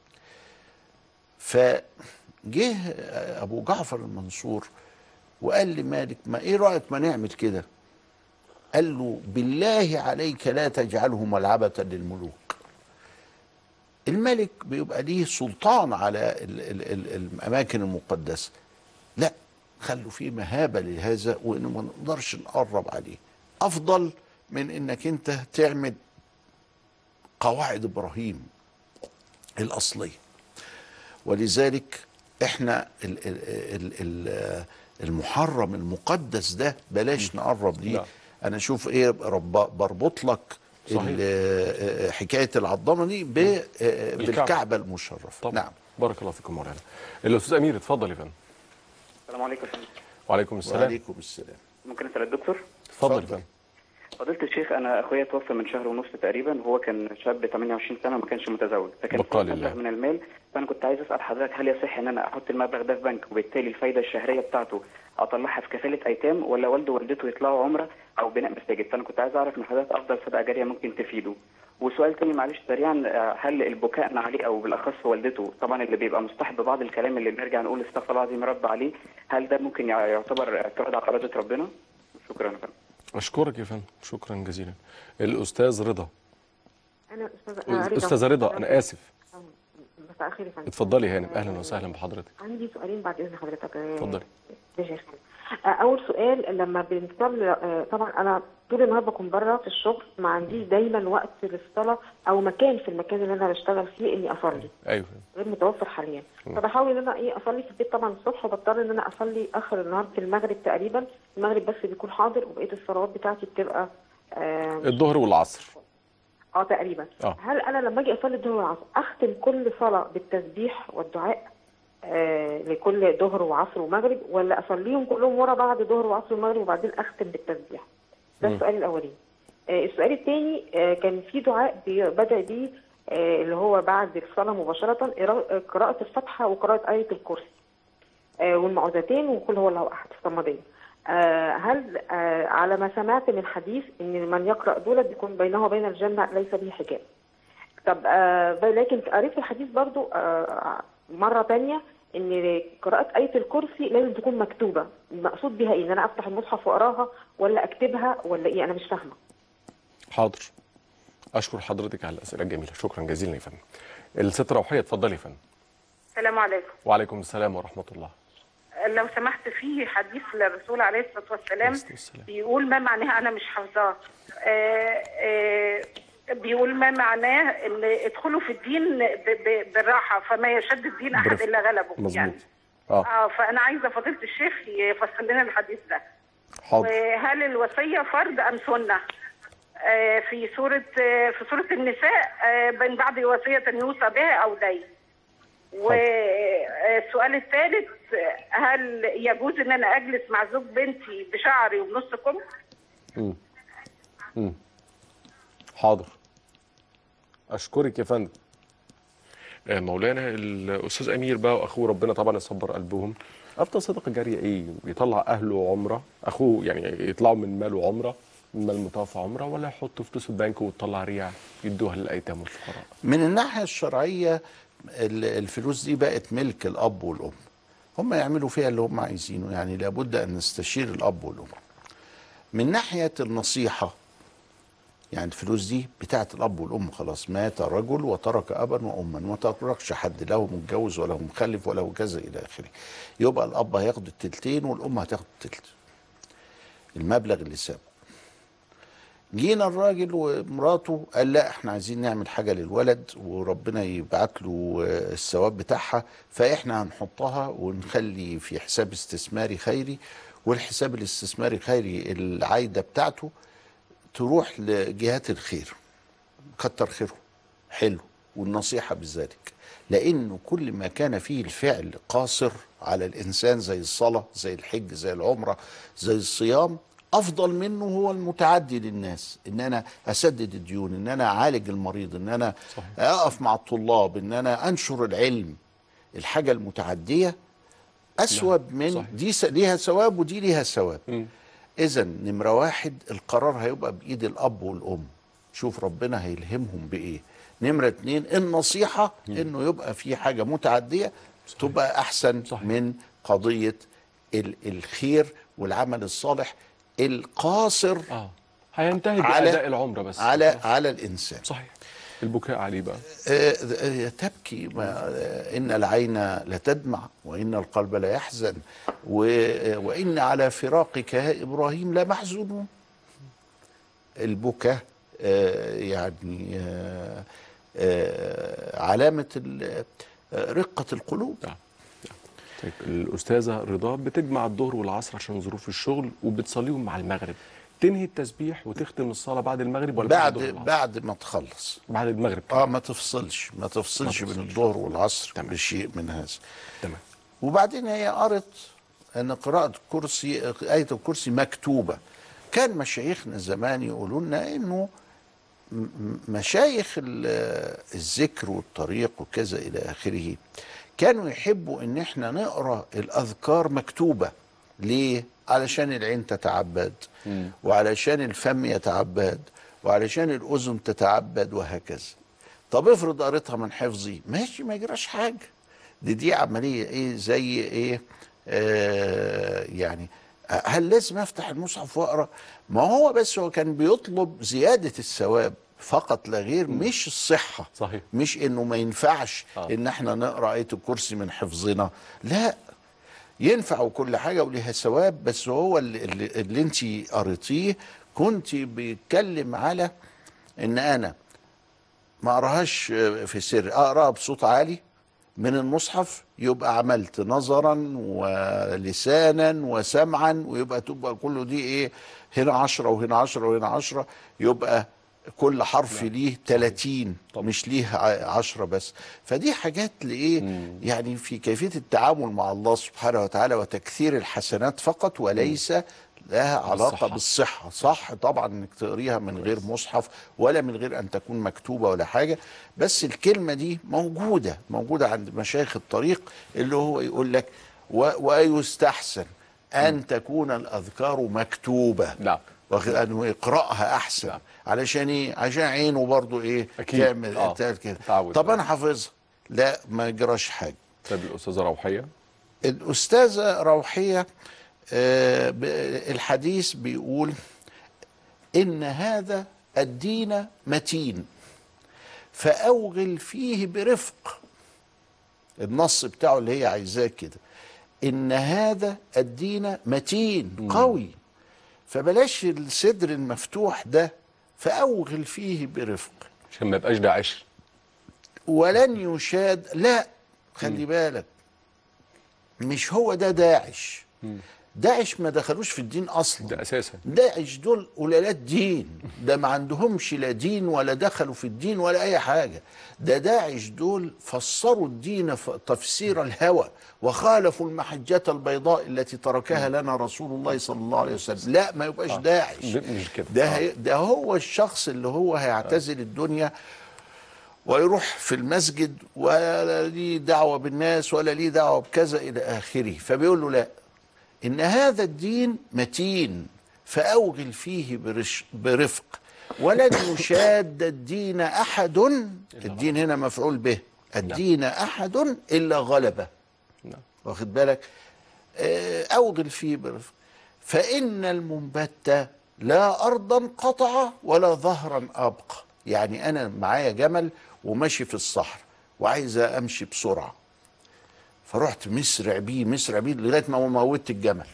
فجه ابو جعفر المنصور وقال لمالك ما ايه رايك ما نعمل كده قال له بالله عليك لا تجعله ملعبه للملوك الملك بيبقى ليه سلطان على ال ال ال الاماكن المقدسه لا خلوا فيه مهابه لهذا وان ما نقدرش نقرب عليه افضل من انك انت تعمل قواعد ابراهيم الاصليه ولذلك احنا ال ال ال ال المحرم المقدس ده بلاش نقرب ليه نعم. انا اشوف ايه رب- بربط لك صحيح. ال- آه، آه، حكايه العظمه دي ب- آه، بالكعبه المشرفه طبعا نعم بارك الله فيكم مولانا الاستاذ امير اتفضل يا فندم السلام عليكم يا فندم. وعليكم السلام وعليكم السلام ممكن اسال الدكتور اتفضل يا اتفضل. فندم فضيله الشيخ انا اخويا توفى من شهر ونص تقريبا وهو كان شاب 28 سنه وما كانش متزوج فكان بقال في الله. مبلغ من المال فانا كنت عايز اسال حضرتك هل يصح ان انا احط المبلغ ده في بنك وبالتالي الفايده الشهريه بتاعته اطلعها في كفاله ايتام ولا والده ووالدته يطلعوا عمره او بناء مساجد فانا كنت عايز اعرف من حضرتك افضل صدقه جاريه ممكن تفيده وسؤال تاني معلش سريعا آه، هل البكاء عليه او بالاخص والدته طبعا اللي بيبقى مصطحب ببعض الكلام اللي بنرجع نقول استغفر الله العظيم رب عليه هل ده ممكن يع- يعتبر اعتراض على اراده ربنا؟ شكرا يا فندم. اشكرك يا فندم شكرا جزيلا الاستاذ رضا انا استاذه استاذه رضا انا اسف مساء الخير يا فندم اتفضلي يا هانم اهلا وسهلا بحضرتك عندي سؤالين بعد اذن حضرتك آه، اتفضلي. يا شيخ آه، اول سؤال لما بنصلي آه، طبعا انا طول النهار بكون بره في الشغل ما عنديش دايما وقت للصلاه او مكان في المكان اللي انا بشتغل فيه اني اصلي ايوه غير متوفر حاليا فبحاول ان انا ايه اصلي في البيت طبعا الصبح وبضطر ان انا اصلي اخر النهار في المغرب تقريبا المغرب بس بيكون حاضر وبقيه الصلوات بتاعتي بتبقى آه، الظهر والعصر اه تقريبا آه. هل انا لما اجي اصلي الظهر والعصر اختم كل صلاه بالتسبيح والدعاء آه لكل ظهر وعصر ومغرب ولا اصليهم كلهم ورا بعض ظهر وعصر ومغرب وبعدين اختم بالتسبيح ده السؤال الاولاني آه السؤال الثاني آه كان في دعاء بي- بدا بيه آه اللي هو بعد الصلاه مباشره قراءة- قراءه الفاتحه وقراءه ايه الكرسي آه، والمعوذتين وقل هو الله احد الصمدين آه، هل آه، على ما سمعت من حديث ان من يقرا دول بيكون بينه وبين الجنه ليس به حجاب طب آه، ب- لكن قريت في الحديث برضو آه، مره تانية ان قراءه ايه الكرسي لازم تكون مكتوبه المقصود بها ايه ان انا افتح المصحف واقراها ولا اكتبها ولا ايه انا مش فاهمه حاضر اشكر حضرتك على الاسئله الجميله شكرا جزيلا يا فندم الست روحيه اتفضلي يا فندم السلام عليكم وعليكم السلام ورحمه الله لو سمحت في حديث للرسول عليه الصلاة والسلام عليه الصلاة والسلام. بيقول ما معناها أنا مش حافظاه آه، آه، بيقول ما معناه ان ادخلوا في الدين ب- ب- بالراحه فما يشد الدين احد برف- الا غلبه مظبوط يعني اه اه فانا عايزه فضيله الشيخ يفسر لنا الحديث ده حاضر وهل الوصيه فرض ام سنه آه، في سوره آه، في سوره النساء آه، من بعد وصيه يوصى بها او دين والسؤال الثالث هل يجوز ان انا اجلس مع زوج بنتي بشعري وبنص كم مم. مم. حاضر اشكرك يا فندم آه، مولانا الاستاذ امير بقى واخوه ربنا طبعا يصبر قلبهم افضل صدقه جاريه ايه يطلع اهله عمره اخوه يعني يطلعوا من ماله عمره من مال المتوفى عمره ولا يحطوا فلوس في البنك وتطلع ريع يدوها للايتام والفقراء من الناحية الشرعية ال- الفلوس دي بقت ملك الأب والأم هم يعملوا فيها اللي هم عايزينه يعني لابد أن نستشير الأب والأم من ناحية النصيحة يعني الفلوس دي بتاعت الأب والأم خلاص مات رجل وترك أبا وأما ما تركش حد له متجوز ولا مخلف ولا كذا إلى آخره يبقى الأب هياخد التلتين والأم هتاخد التلت المبلغ اللي سابه جينا الراجل ومراته قال لا احنا عايزين نعمل حاجة للولد وربنا يبعت له آه، الثواب بتاعها فاحنا هنحطها ونخلي في حساب استثماري خيري والحساب الاستثماري خيري العايدة بتاعته تروح لجهات الخير كتر خيره حلو والنصيحة بذلك لأنه كل ما كان فيه الفعل قاصر على الإنسان زي الصلاة زي الحج زي العمرة زي الصيام أفضل منه هو المتعدي للناس إن أنا أسدد الديون إن أنا أعالج المريض إن أنا صحيح. أقف مع الطلاب إن أنا أنشر العلم الحاجة المتعدية أسود من صحيح. دي س- ليها ثواب ودي ليها ثواب مم. اذا نمره واحد القرار هيبقى بايد الاب والام شوف ربنا هيلهمهم بايه نمره اتنين النصيحه انه يبقى في حاجه متعديه تبقى احسن صحيح. من قضيه ال- الخير والعمل الصالح القاصر اه هينتهي على- باداء العمره بس على على الانسان صحيح البكاء عليه بقى آه، آه، تبكي ما آه، إن العين لتدمع وإن القلب لا يحزن و- آه، وإن على فراقك يا إبراهيم لمحزونون البكاء آه، يعني آه، آه، علامة ال- آه، رقة القلوب نعم نعم. طيب الاستاذه رضا بتجمع الظهر والعصر عشان ظروف الشغل وبتصليهم مع المغرب تنهي التسبيح وتختم الصلاه بعد المغرب ولا بعد بعد الظهر والعصر؟ بعد ما تخلص بعد المغرب اه ما تفصلش ما تفصلش ما بين تفصلش. الظهر والعصر تمام. بشيء من هذا تمام وبعدين هي قرت ان قراءة الكرسي آية الكرسي مكتوبة كان مشايخنا زمان يقولوا لنا انه م- م- مشايخ ال- الذكر والطريق وكذا الى اخره كانوا يحبوا ان احنا نقرا الاذكار مكتوبه ليه علشان العين تتعبد وعلشان الفم يتعبد وعلشان الاذن تتعبد وهكذا طب افرض قريتها من حفظي ماشي ما يجراش حاجه دي دي عمليه ايه زي ايه آه يعني هل لازم افتح المصحف واقرا ما هو بس هو كان بيطلب زياده الثواب فقط لا غير مش الصحه صحيح. مش انه ما ينفعش آه. ان احنا نقرا ايه الكرسي من حفظنا لا ينفع وكل حاجه وليها ثواب بس هو اللي, اللي, اللي انت قريتيه كنت بيتكلم على ان انا ما اقراهاش في سر اقراها بصوت عالي من المصحف يبقى عملت نظرا ولسانا وسمعا ويبقى تبقى كله دي ايه هنا عشرة وهنا عشرة وهنا عشرة يبقى كل حرف ليه 30 طبعا. مش ليه ع- عشرة بس فدي حاجات لايه يعني في كيفية التعامل مع الله سبحانه وتعالى وتكثير الحسنات فقط وليس لها علاقة بالصحة. بالصحة صح طبعا انك تقريها من غير مصحف ولا من غير ان تكون مكتوبة ولا حاجة بس الكلمة دي موجودة موجودة عند مشايخ الطريق اللي هو يقول لك و- ويستحسن ان تكون الاذكار مكتوبة نعم واخد انه يقراها احسن نعم. علشان ايه عشان عينه برضو ايه أكيد. تعمل آه. تعمل كده تعود. طب انا حافظها لا ما يجراش حاجه طيب الاستاذه روحيه الاستاذه روحيه آه، ب- الحديث بيقول ان هذا الدين متين فاوغل فيه برفق النص بتاعه اللي هي عايزاه كده ان هذا الدين متين قوي فبلاش الصدر المفتوح ده فاوغل فيه برفق عشان ما يبقاش ده عشر ولن يشاد لا خلي بالك مش هو ده داعش داعش ما دخلوش في الدين اصلا ده اساسا داعش دول قلالات دين ده ما عندهمش لا دين ولا دخلوا في الدين ولا اي حاجه ده داعش دول فسروا الدين ف- تفسير الهوى وخالفوا المحجه البيضاء التي تركها لنا رسول الله صلى الله عليه وسلم لا ما يبقاش داعش ده مش كده ده آه. هي ده هو الشخص اللي هو هيعتزل الدنيا ويروح في المسجد ولا ليه دعوه بالناس ولا ليه دعوه بكذا الى اخره فبيقول له لا ان هذا الدين متين فاوغل فيه برش برفق ولن يشاد الدين احد الدين هنا مفعول به الدين احد الا غلبه نعم. واخد بالك آه، اوغل فيه برفق فان المنبت لا ارضا قطع ولا ظهرا ابقى يعني انا معايا جمل وماشي في الصحراء وعايز امشي بسرعه فرحت مسرع بيه مسرع بيه لغايه ما موتت الجمل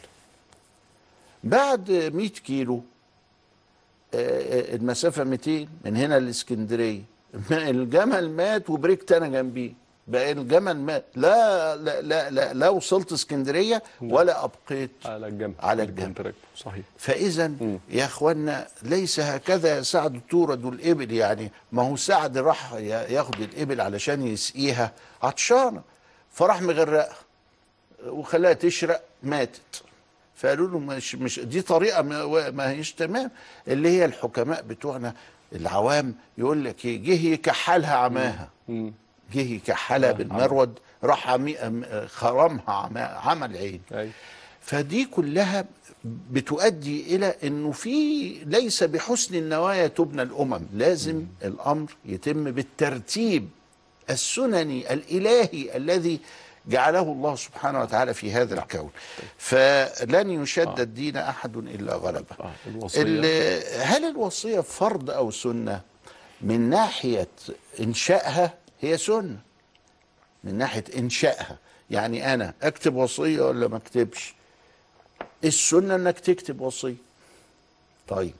بعد 100 كيلو آه، آه، المسافه 200 من هنا لاسكندريه الجمل مات وبريكت انا جنبيه بقى الجمل مات لا لا لا لا, لا وصلت اسكندريه ولا ابقيت على الجنب على اللي الجنب. كنت راكبه. صحيح فاذا يا اخوانا ليس هكذا يا سعد تورد الابل يعني ما هو سعد راح ي- ياخد الابل علشان يسقيها عطشانه فراح مغرقها وخلاها تشرق ماتت فقالوا له مش مش دي طريقه ما, ما هيش تمام اللي هي الحكماء بتوعنا العوام يقول لك ايه جه يكحلها عماها مم. جه يكحلها بالمرود راح عمي- أم- خرمها عما- عمل عين أيوة. فدي كلها بتؤدي الى انه في ليس بحسن النوايا تبنى الامم لازم الامر يتم بالترتيب السنني الالهي الذي جعله الله سبحانه وتعالى في هذا الكون فلن يشد الدين احد الا غلبه آه، الوصية. ال- هل الوصيه فرض او سنه من ناحيه انشائها هي سنه من ناحيه انشائها يعني انا اكتب وصيه ولا ما اكتبش السنه انك تكتب وصيه طيب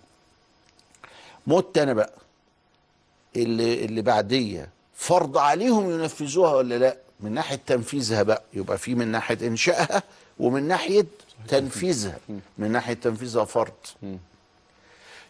مت انا بقى اللي اللي بعديه فرض عليهم ينفذوها ولا لا من ناحيه تنفيذها بقى يبقى في من ناحيه انشائها ومن ناحيه تنفيذها من ناحيه تنفيذها فرض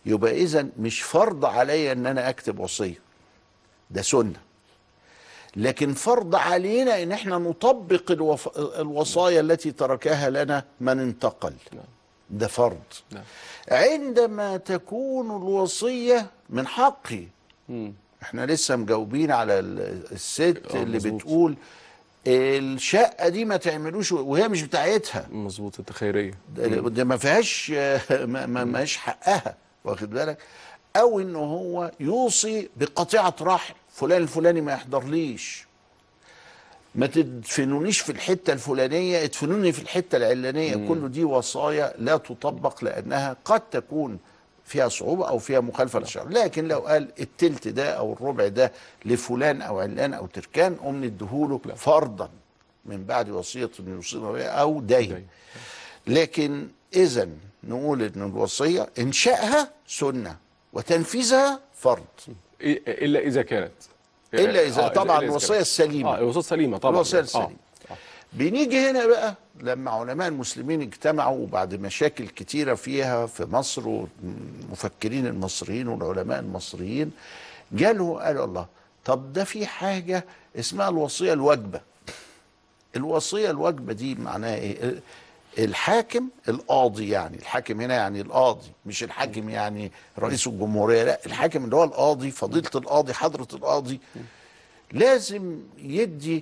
يبقى اذا مش فرض عليا ان انا اكتب وصيه ده سنه لكن فرض علينا ان احنا نطبق الوف... الوصايا التي تركها لنا من انتقل ده فرض نعم. عندما تكون الوصيه من حقي مم. احنا لسه مجاوبين على ال- الست آه، اللي مظبوط. بتقول الشقه دي ما تعملوش وهي مش بتاعتها مظبوط التخيريه ده ده ما فيهاش ما ما ماهيش حقها واخد بالك او ان هو يوصي بقطيعه رحم فلان الفلاني ما يحضرليش ما تدفنونيش في الحته الفلانيه ادفنوني في الحته العلانيه كل دي وصايا لا تطبق لانها قد تكون فيها صعوبه او فيها مخالفه للشرع لكن لو قال التلت ده او الربع ده لفلان او علان او تركان قوم نديهوله فرضا من بعد وصيه يوصينا بها او دين دين. لكن اذا نقول ان الوصيه انشائها سنه وتنفيذها فرض إيه- الا اذا كانت الا اذا آه، طبعا إذا الوصيه كانت. السليمه اه الوصيه السليمه طبعا الوصيه آه. السليمه بنيجي هنا بقى لما علماء المسلمين اجتمعوا بعد مشاكل كتيرة فيها في مصر والمفكرين المصريين والعلماء المصريين جالوا قالوا الله طب ده في حاجة اسمها الوصية الواجبة الوصية الواجبة دي معناها ايه الحاكم القاضي يعني الحاكم هنا يعني القاضي مش الحاكم يعني رئيس الجمهورية لا الحاكم اللي هو القاضي فضيلة القاضي حضرة القاضي لازم يدي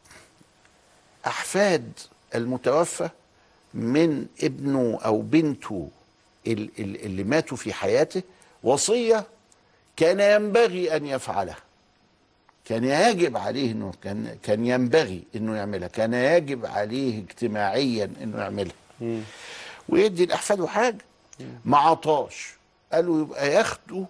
احفاد المتوفى من ابنه او بنته ال- ال- اللي ماتوا في حياته وصيه كان ينبغي ان يفعلها كان يجب عليه انه كان كان ينبغي انه يعملها كان يجب عليه اجتماعيا انه يعملها ويدي لاحفاده حاجه ما عطاش قالوا يبقى ياخدوا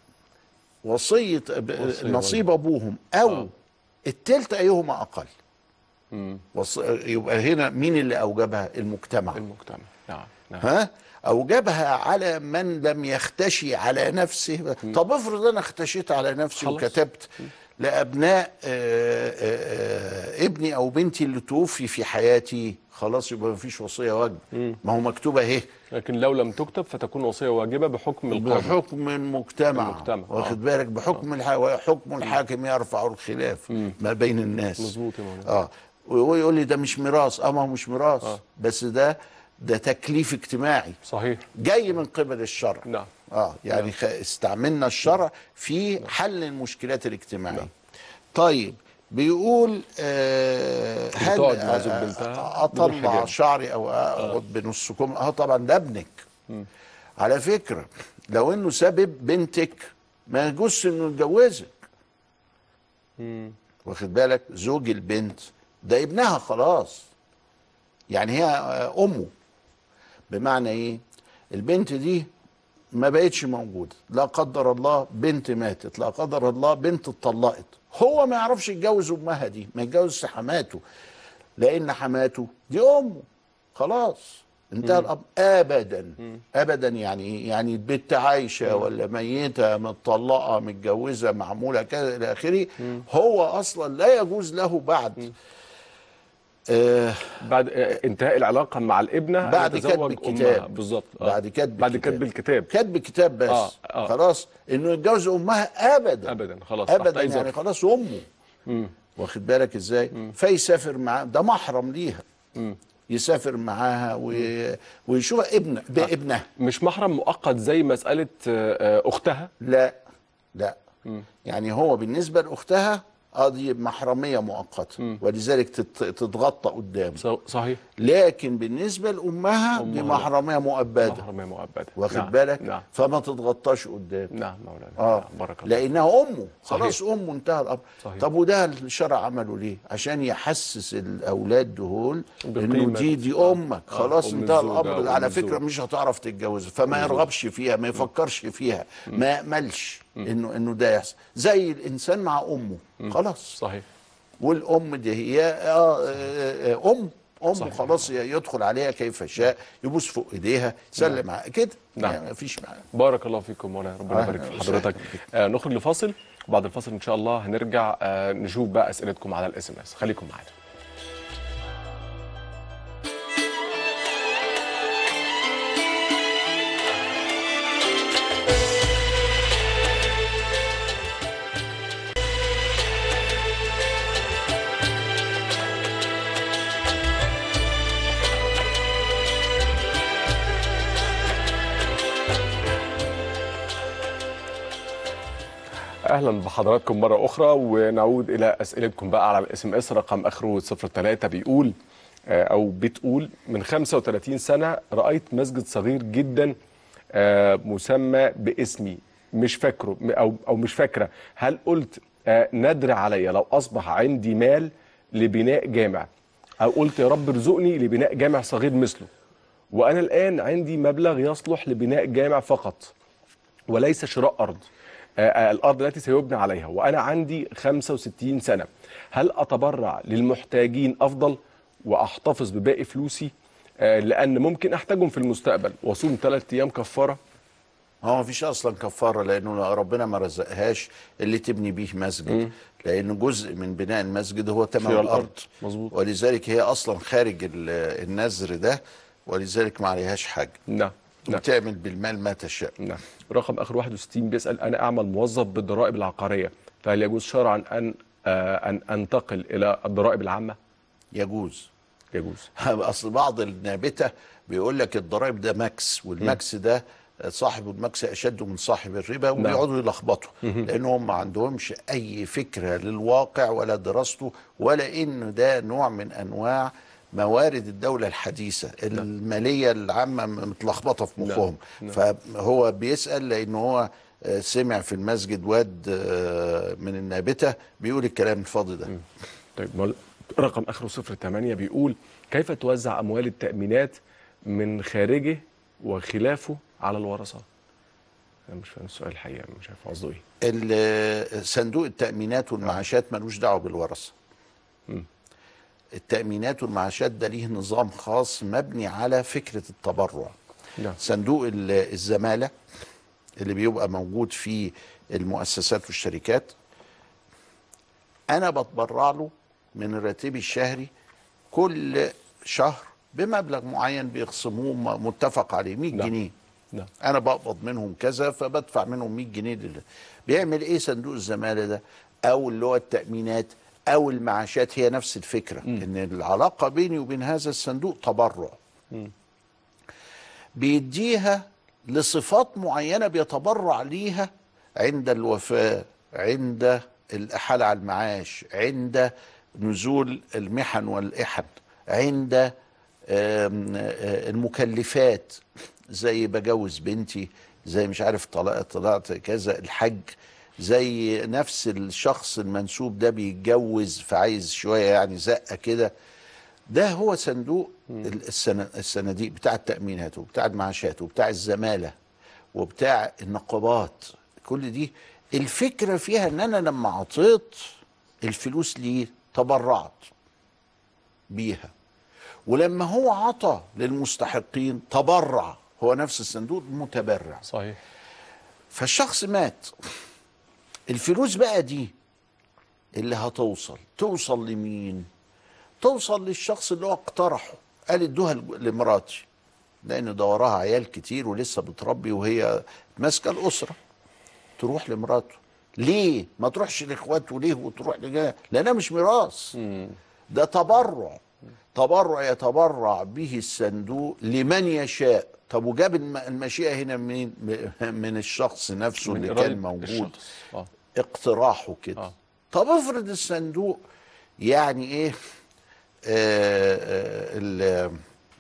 وصيه وصية نصيب ابوهم او آه. التلت ايهما اقل مم. وص... يبقى هنا مين اللي اوجبها المجتمع المجتمع نعم نعم ها اوجبها على من لم يختشي على نفسه طب افرض انا اختشيت على نفسي خلاص. وكتبت لابناء آه، آه، آه، ابني او بنتي اللي توفي في حياتي خلاص يبقى مفيش وصيه واجبه ما هو مكتوبه اهي لكن لو لم تكتب فتكون وصيه واجبه بحكم القاضي بحكم المجتمع, المجتمع، آه. واخد بالك بحكم الح... وحكم الحاكم يرفع الخلاف ما بين الناس مظبوط يا مولانا اه وهو يقول لي ده مش ميراث اه ما هو مش ميراث آه. بس ده ده تكليف اجتماعي صحيح جاي من قبل الشرع نعم اه يعني خ... استعملنا الشرع في حل المشكلات الاجتماعيه نعم. طيب بيقول آه هل بتقعد مع زوج آه، بنتها آه، بدون اطلع حجاب. شعري او اقعد بنص كم اه طبعا ده ابنك على فكره لو انه سبب بنتك ما يجوزش انه يتجوزك مم. واخد بالك زوج البنت ده ابنها خلاص يعني هي آه، امه بمعنى ايه البنت دي ما بقتش موجوده لا قدر الله بنت ماتت لا قدر الله بنت اتطلقت هو ما يعرفش يتجوز امها دي ما يتجوزش حماته لان حماته دي امه خلاص انتهى الامر ابدا ابدا يعني ايه يعني البنت عايشه ولا ميته متطلقه متجوزه معموله كذا الى اخره هو اصلا لا يجوز له بعد آه بعد آه، انتهاء العلاقه مع الابنه بعد يتزوج كتب أمها. الكتاب. بالظبط آه. بعد كتب بعد الكتاب. كتب الكتاب كتب كتاب بس آه، آه. خلاص انه يتجوز امها ابدا ابدا خلاص تحت ابدا أي يعني ظرف. خلاص امه مم. واخد بالك ازاي فيسافر معاه ده محرم ليها مم. يسافر معاها وي... ويشوف ابن بابنها مش محرم مؤقت زي مساله آه، آه، اختها لا لا يعني هو بالنسبه لاختها اه دي محرميه مؤقته ولذلك تت- تتغطى قدامه ص- صحيح لكن بالنسبه لامها دي أمها لا. محرميه مؤبده محرميه مؤبده واخد نعم. بالك نعم فما تتغطاش قدام نعم مولانا اه نعم. بارك الله لانها امه صحيح. خلاص امه انتهى الامر صحيح. طب وده الشرع عمله ليه عشان يحسس الاولاد دول انه بقيمة. دي دي آه. امك آه. خلاص أم انتهى الزوجة الامر أو على أم فكره الزوج. مش هتعرف تتجوزها فما يرغبش فيها ما يفكرش فيها ما ياملش انه انه ده يحصل زي الانسان مع امه خلاص صحيح والام دي هي آه، آه، آه، ام ام صحيح. خلاص يدخل عليها كيف شاء يبوس فوق ايديها يسلم عليها كده نعم. يعني مفيش معاه بارك الله فيكم مولانا ربنا آه، يبارك في وسهلا حضرتك آه نخرج لفاصل وبعد الفاصل ان شاء الله هنرجع آه نشوف بقى اسئلتكم على الاس ام اس خليكم معانا اهلا بحضراتكم مره اخرى ونعود الى اسئلتكم بقى على الاس ام اس رقم اخره 03 بيقول آه، او بتقول من 35 سنه رايت مسجد صغير جدا آه، مسمى باسمي مش فاكره او او مش فاكره هل قلت آه، ندر عليا لو اصبح عندي مال لبناء جامع او قلت يا رب ارزقني لبناء جامع صغير مثله وانا الان عندي مبلغ يصلح لبناء جامع فقط وليس شراء ارض آه، آه، الارض التي سيبنى عليها وانا عندي 65 سنه هل اتبرع للمحتاجين افضل واحتفظ بباقي فلوسي آه، لان ممكن احتاجهم في المستقبل واصوم ثلاث ايام كفاره هو ما فيش اصلا كفاره لانه ربنا ما رزقهاش اللي تبني بيه مسجد لان جزء من بناء المسجد هو ثمن شراء الارض مظبوط ولذلك هي اصلا خارج ال- النذر ده ولذلك ما عليهاش حاجه نعم نعم وتعمل بالمال ما تشاء نعم رقم اخر 61 بيسال انا اعمل موظف بالضرائب العقاريه فهل يجوز شرعا ان آه، ان انتقل الى الضرائب العامه يجوز يجوز اصل بعض النابته بيقول لك الضرائب ده ماكس والماكس ده صاحب الماكس اشد من صاحب الربا وبيقعدوا يلخبطوا لانهم ما عندهمش اي فكره للواقع ولا دراسته ولا انه ده نوع من انواع موارد الدوله الحديثه الماليه العامه متلخبطه في مخهم فهو بيسال لانه هو آه، سمع في المسجد واد آه، من النابته بيقول الكلام الفاضي ده طيب مال- رقم اخره 08 بيقول كيف توزع اموال التامينات من خارجه وخلافه على الورثه انا مش فاهم السؤال الحقيقه مش عارف قصده ايه ال- صندوق التأمينات والمعاشات ملوش دعوة بالورثة التأمينات والمعاشات ده ليه نظام خاص مبني على فكرة التبرع نعم صندوق ال- الزمالة اللي بيبقى موجود في المؤسسات والشركات أنا بتبرع له من راتبي الشهري كل شهر بمبلغ معين بيخصموه م- متفق عليه 100 نعم. جنيه نعم انا بقبض منهم كذا فبدفع منهم 100 جنيه لله بيعمل ايه صندوق الزماله ده او اللي هو التامينات او المعاشات هي نفس الفكره ان العلاقه بيني وبين هذا الصندوق تبرع بيديها لصفات معينه بيتبرع ليها عند الوفاه عند الاحاله على المعاش عند نزول المحن والاحن عند آم، آه، المكلفات زي بجوز بنتي زي مش عارف طلعت طلعت كذا الحج زي نفس الشخص المنسوب ده بيتجوز فعايز شويه يعني زقه كده ده هو صندوق السن- الصناديق بتاع التأمينات وبتاع المعاشات وبتاع الزمالة وبتاع النقابات كل دي الفكرة فيها ان انا لما عطيت الفلوس ليه تبرعت بيها ولما هو عطى للمستحقين تبرع هو نفس الصندوق متبرع صحيح فالشخص مات الفلوس بقى دي اللي هتوصل توصل لمين توصل للشخص اللي هو اقترحه قال ادوها لمراتي لان ده وراها عيال كتير ولسه بتربي وهي ماسكه الاسره تروح لمراته ليه ما تروحش لاخواته ليه وتروح لجاه لانها مش ميراث ده تبرع تبرع يتبرع به الصندوق لمن يشاء طب وجاب الم- المشيئه هنا منين من الشخص نفسه اللي إرادة كان موجود الشخص. اه اقتراحه كده آه. طب افرض الصندوق يعني ايه آه آه ال-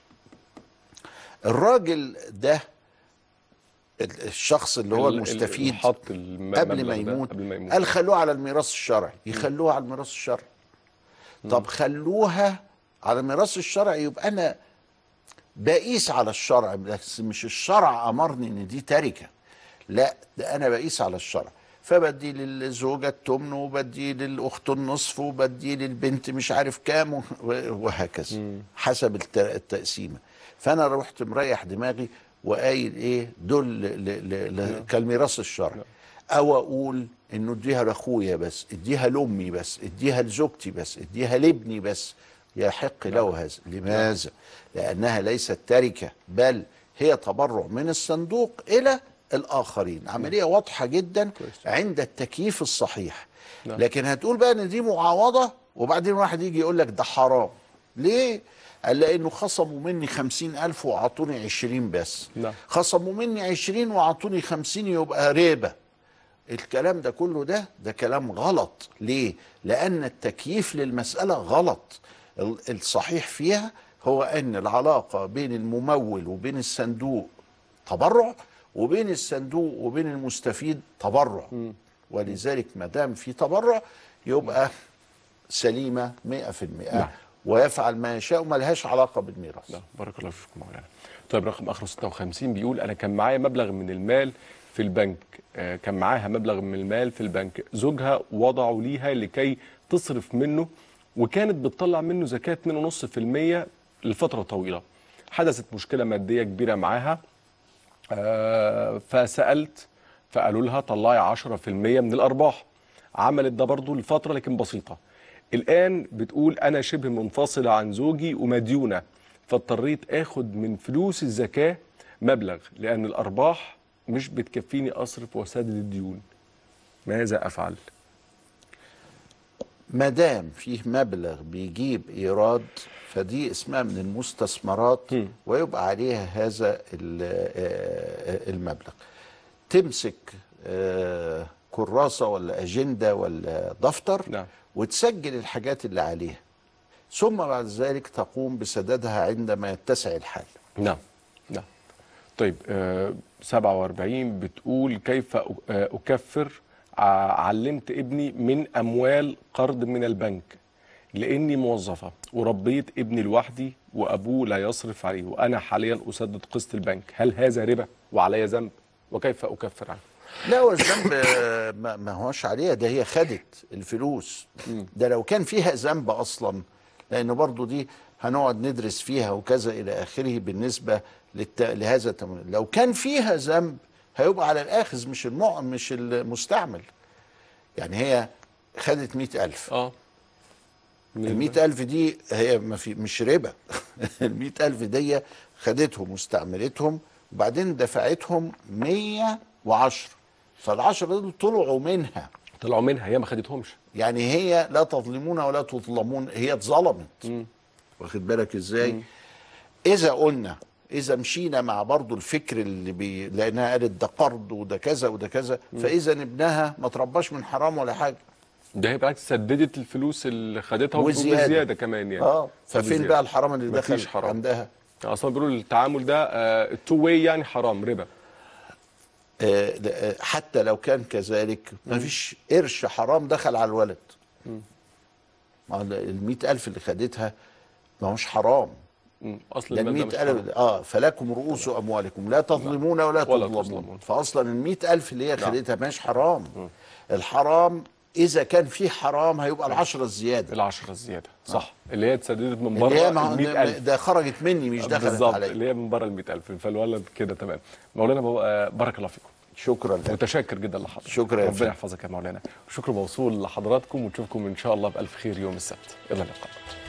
الراجل ده ال- الشخص اللي هو ال- ال- المستفيد حط الم- قبل المبلغ ما ده يموت قبل ما يموت قال خلوها على الميراث الشرعي يخلوها على الميراث الشرعي طب خلوها على الميراث الشرعي يبقى انا بقيس على الشرع بس مش الشرع امرني ان دي تركه لا ده انا بقيس على الشرع فبدي للزوجه التمن وبدي للاخت النصف وبدي للبنت مش عارف كام و- وهكذا حسب الت- التقسيمه فانا رحت مريح دماغي وقايل ايه دول ل- ل- ل- كالميراث الشرعي او اقول انه اديها لاخويا بس اديها لامي بس اديها لزوجتي بس اديها لابني بس يحق له هذا لماذا لانها ليست تركه بل هي تبرع من الصندوق الى الاخرين عمليه واضحه جدا عند التكييف الصحيح نعم. لكن هتقول بقى ان دي معاوضه وبعدين واحد يجي يقول لك ده حرام ليه قال لانه خصموا مني خمسين الف وعطوني عشرين بس نعم. خصموا مني عشرين وعطوني خمسين يبقى ربا الكلام ده كله ده ده كلام غلط ليه لان التكييف للمساله غلط ال- الصحيح فيها هو ان العلاقه بين الممول وبين الصندوق تبرع وبين الصندوق وبين المستفيد تبرع ولذلك ما دام في تبرع يبقى سليمه 100% نعم. ويفعل ما يشاء وما لهاش علاقه بالميراث نعم بارك الله فيكم مولانا طيب رقم اخره 56 بيقول انا كان معايا مبلغ من المال في البنك آه، كان معاها مبلغ من المال في البنك زوجها وضعوا ليها لكي تصرف منه وكانت بتطلع منه زكاة 2.5% لفترة طويلة حدثت مشكلة مادية كبيرة معاها آه، فسألت فقالوا لها طلعي 10% من الأرباح عملت ده برضو لفترة لكن بسيطة الآن بتقول أنا شبه منفصلة عن زوجي ومديونة فاضطريت آخد من فلوس الزكاة مبلغ لأن الأرباح مش بتكفيني أصرف وأسدد الديون ماذا أفعل؟ ما دام فيه مبلغ بيجيب ايراد فدي اسمها من المستثمرات ويبقى عليها هذا ال- آه، المبلغ تمسك آه، كراسه ولا اجنده ولا دفتر نعم. وتسجل الحاجات اللي عليها ثم بعد ذلك تقوم بسدادها عندما يتسع الحال نعم نعم طيب آه 47 بتقول كيف أ- آه، أكفر ع- علمت ابني من أموال قرض من البنك لأني موظفة وربيت ابني لوحدي وأبوه لا يصرف عليه وأنا حاليا أسدد قسط البنك هل هذا ربا وعلي ذنب وكيف أكفر عنه لا هو الذنب آه، ما ما هوش عليها ده هي خدت الفلوس ده لو كان فيها ذنب اصلا لانه برضو دي هنقعد ندرس فيها وكذا الى اخره بالنسبه للت... لهذا التمويل لو كان فيها ذنب هيبقى على الاخذ مش المع... مش المستعمل يعني هي خدت مئة ألف اه المئة ألف دي هي ما في مش ربا المئة ألف دي خدتهم واستعملتهم وبعدين دفعتهم مية وعشرة فالعشرة دول طلعوا منها طلعوا منها هي ما خدتهمش يعني هي لا تظلمون ولا تظلمون هي اتظلمت واخد بالك ازاي اذا قلنا اذا مشينا مع برضو الفكر اللي بي لانها قالت ده قرض وده كذا وده كذا فاذا ابنها ما ترباش من حرام ولا حاجه ده هي بالعكس سددت الفلوس اللي خدتها وزيادة. وزيادة كمان يعني اه ففين وبزيادة. بقى الحرام اللي مفيش دخل حرام. عندها اصلا بيقولوا التعامل ده التو واي يعني حرام ربا آه، لا، آه، حتى لو كان كذلك ما فيش قرش حرام دخل على الولد ما ال ألف اللي خدتها ما هوش حرام مم. اصلا ده المال ده ال مش 100000 حرام. اه فلكم رؤوس اموالكم لا تظلمون ولا, ولا تظلمون. تظلمون. فاصلا ال 100000 اللي هي خدتها مش حرام الحرام اذا كان في حرام هيبقى العشرة الزياده العشرة الزيادة صح اللي هي اتسددت من اللي هي بره ما- ال 100000 ده خرجت مني مش دخلت بالظبط عليا اللي هي من بره ال 100000 فالولد كده تمام مولانا بو- آه، بارك الله فيكم شكرا لك متشكر جدا لحضرتك شكرا يا ربنا فندم. يحفظك يا مولانا شكر موصول لحضراتكم ونشوفكم ان شاء الله بالف خير يوم السبت الى اللقاء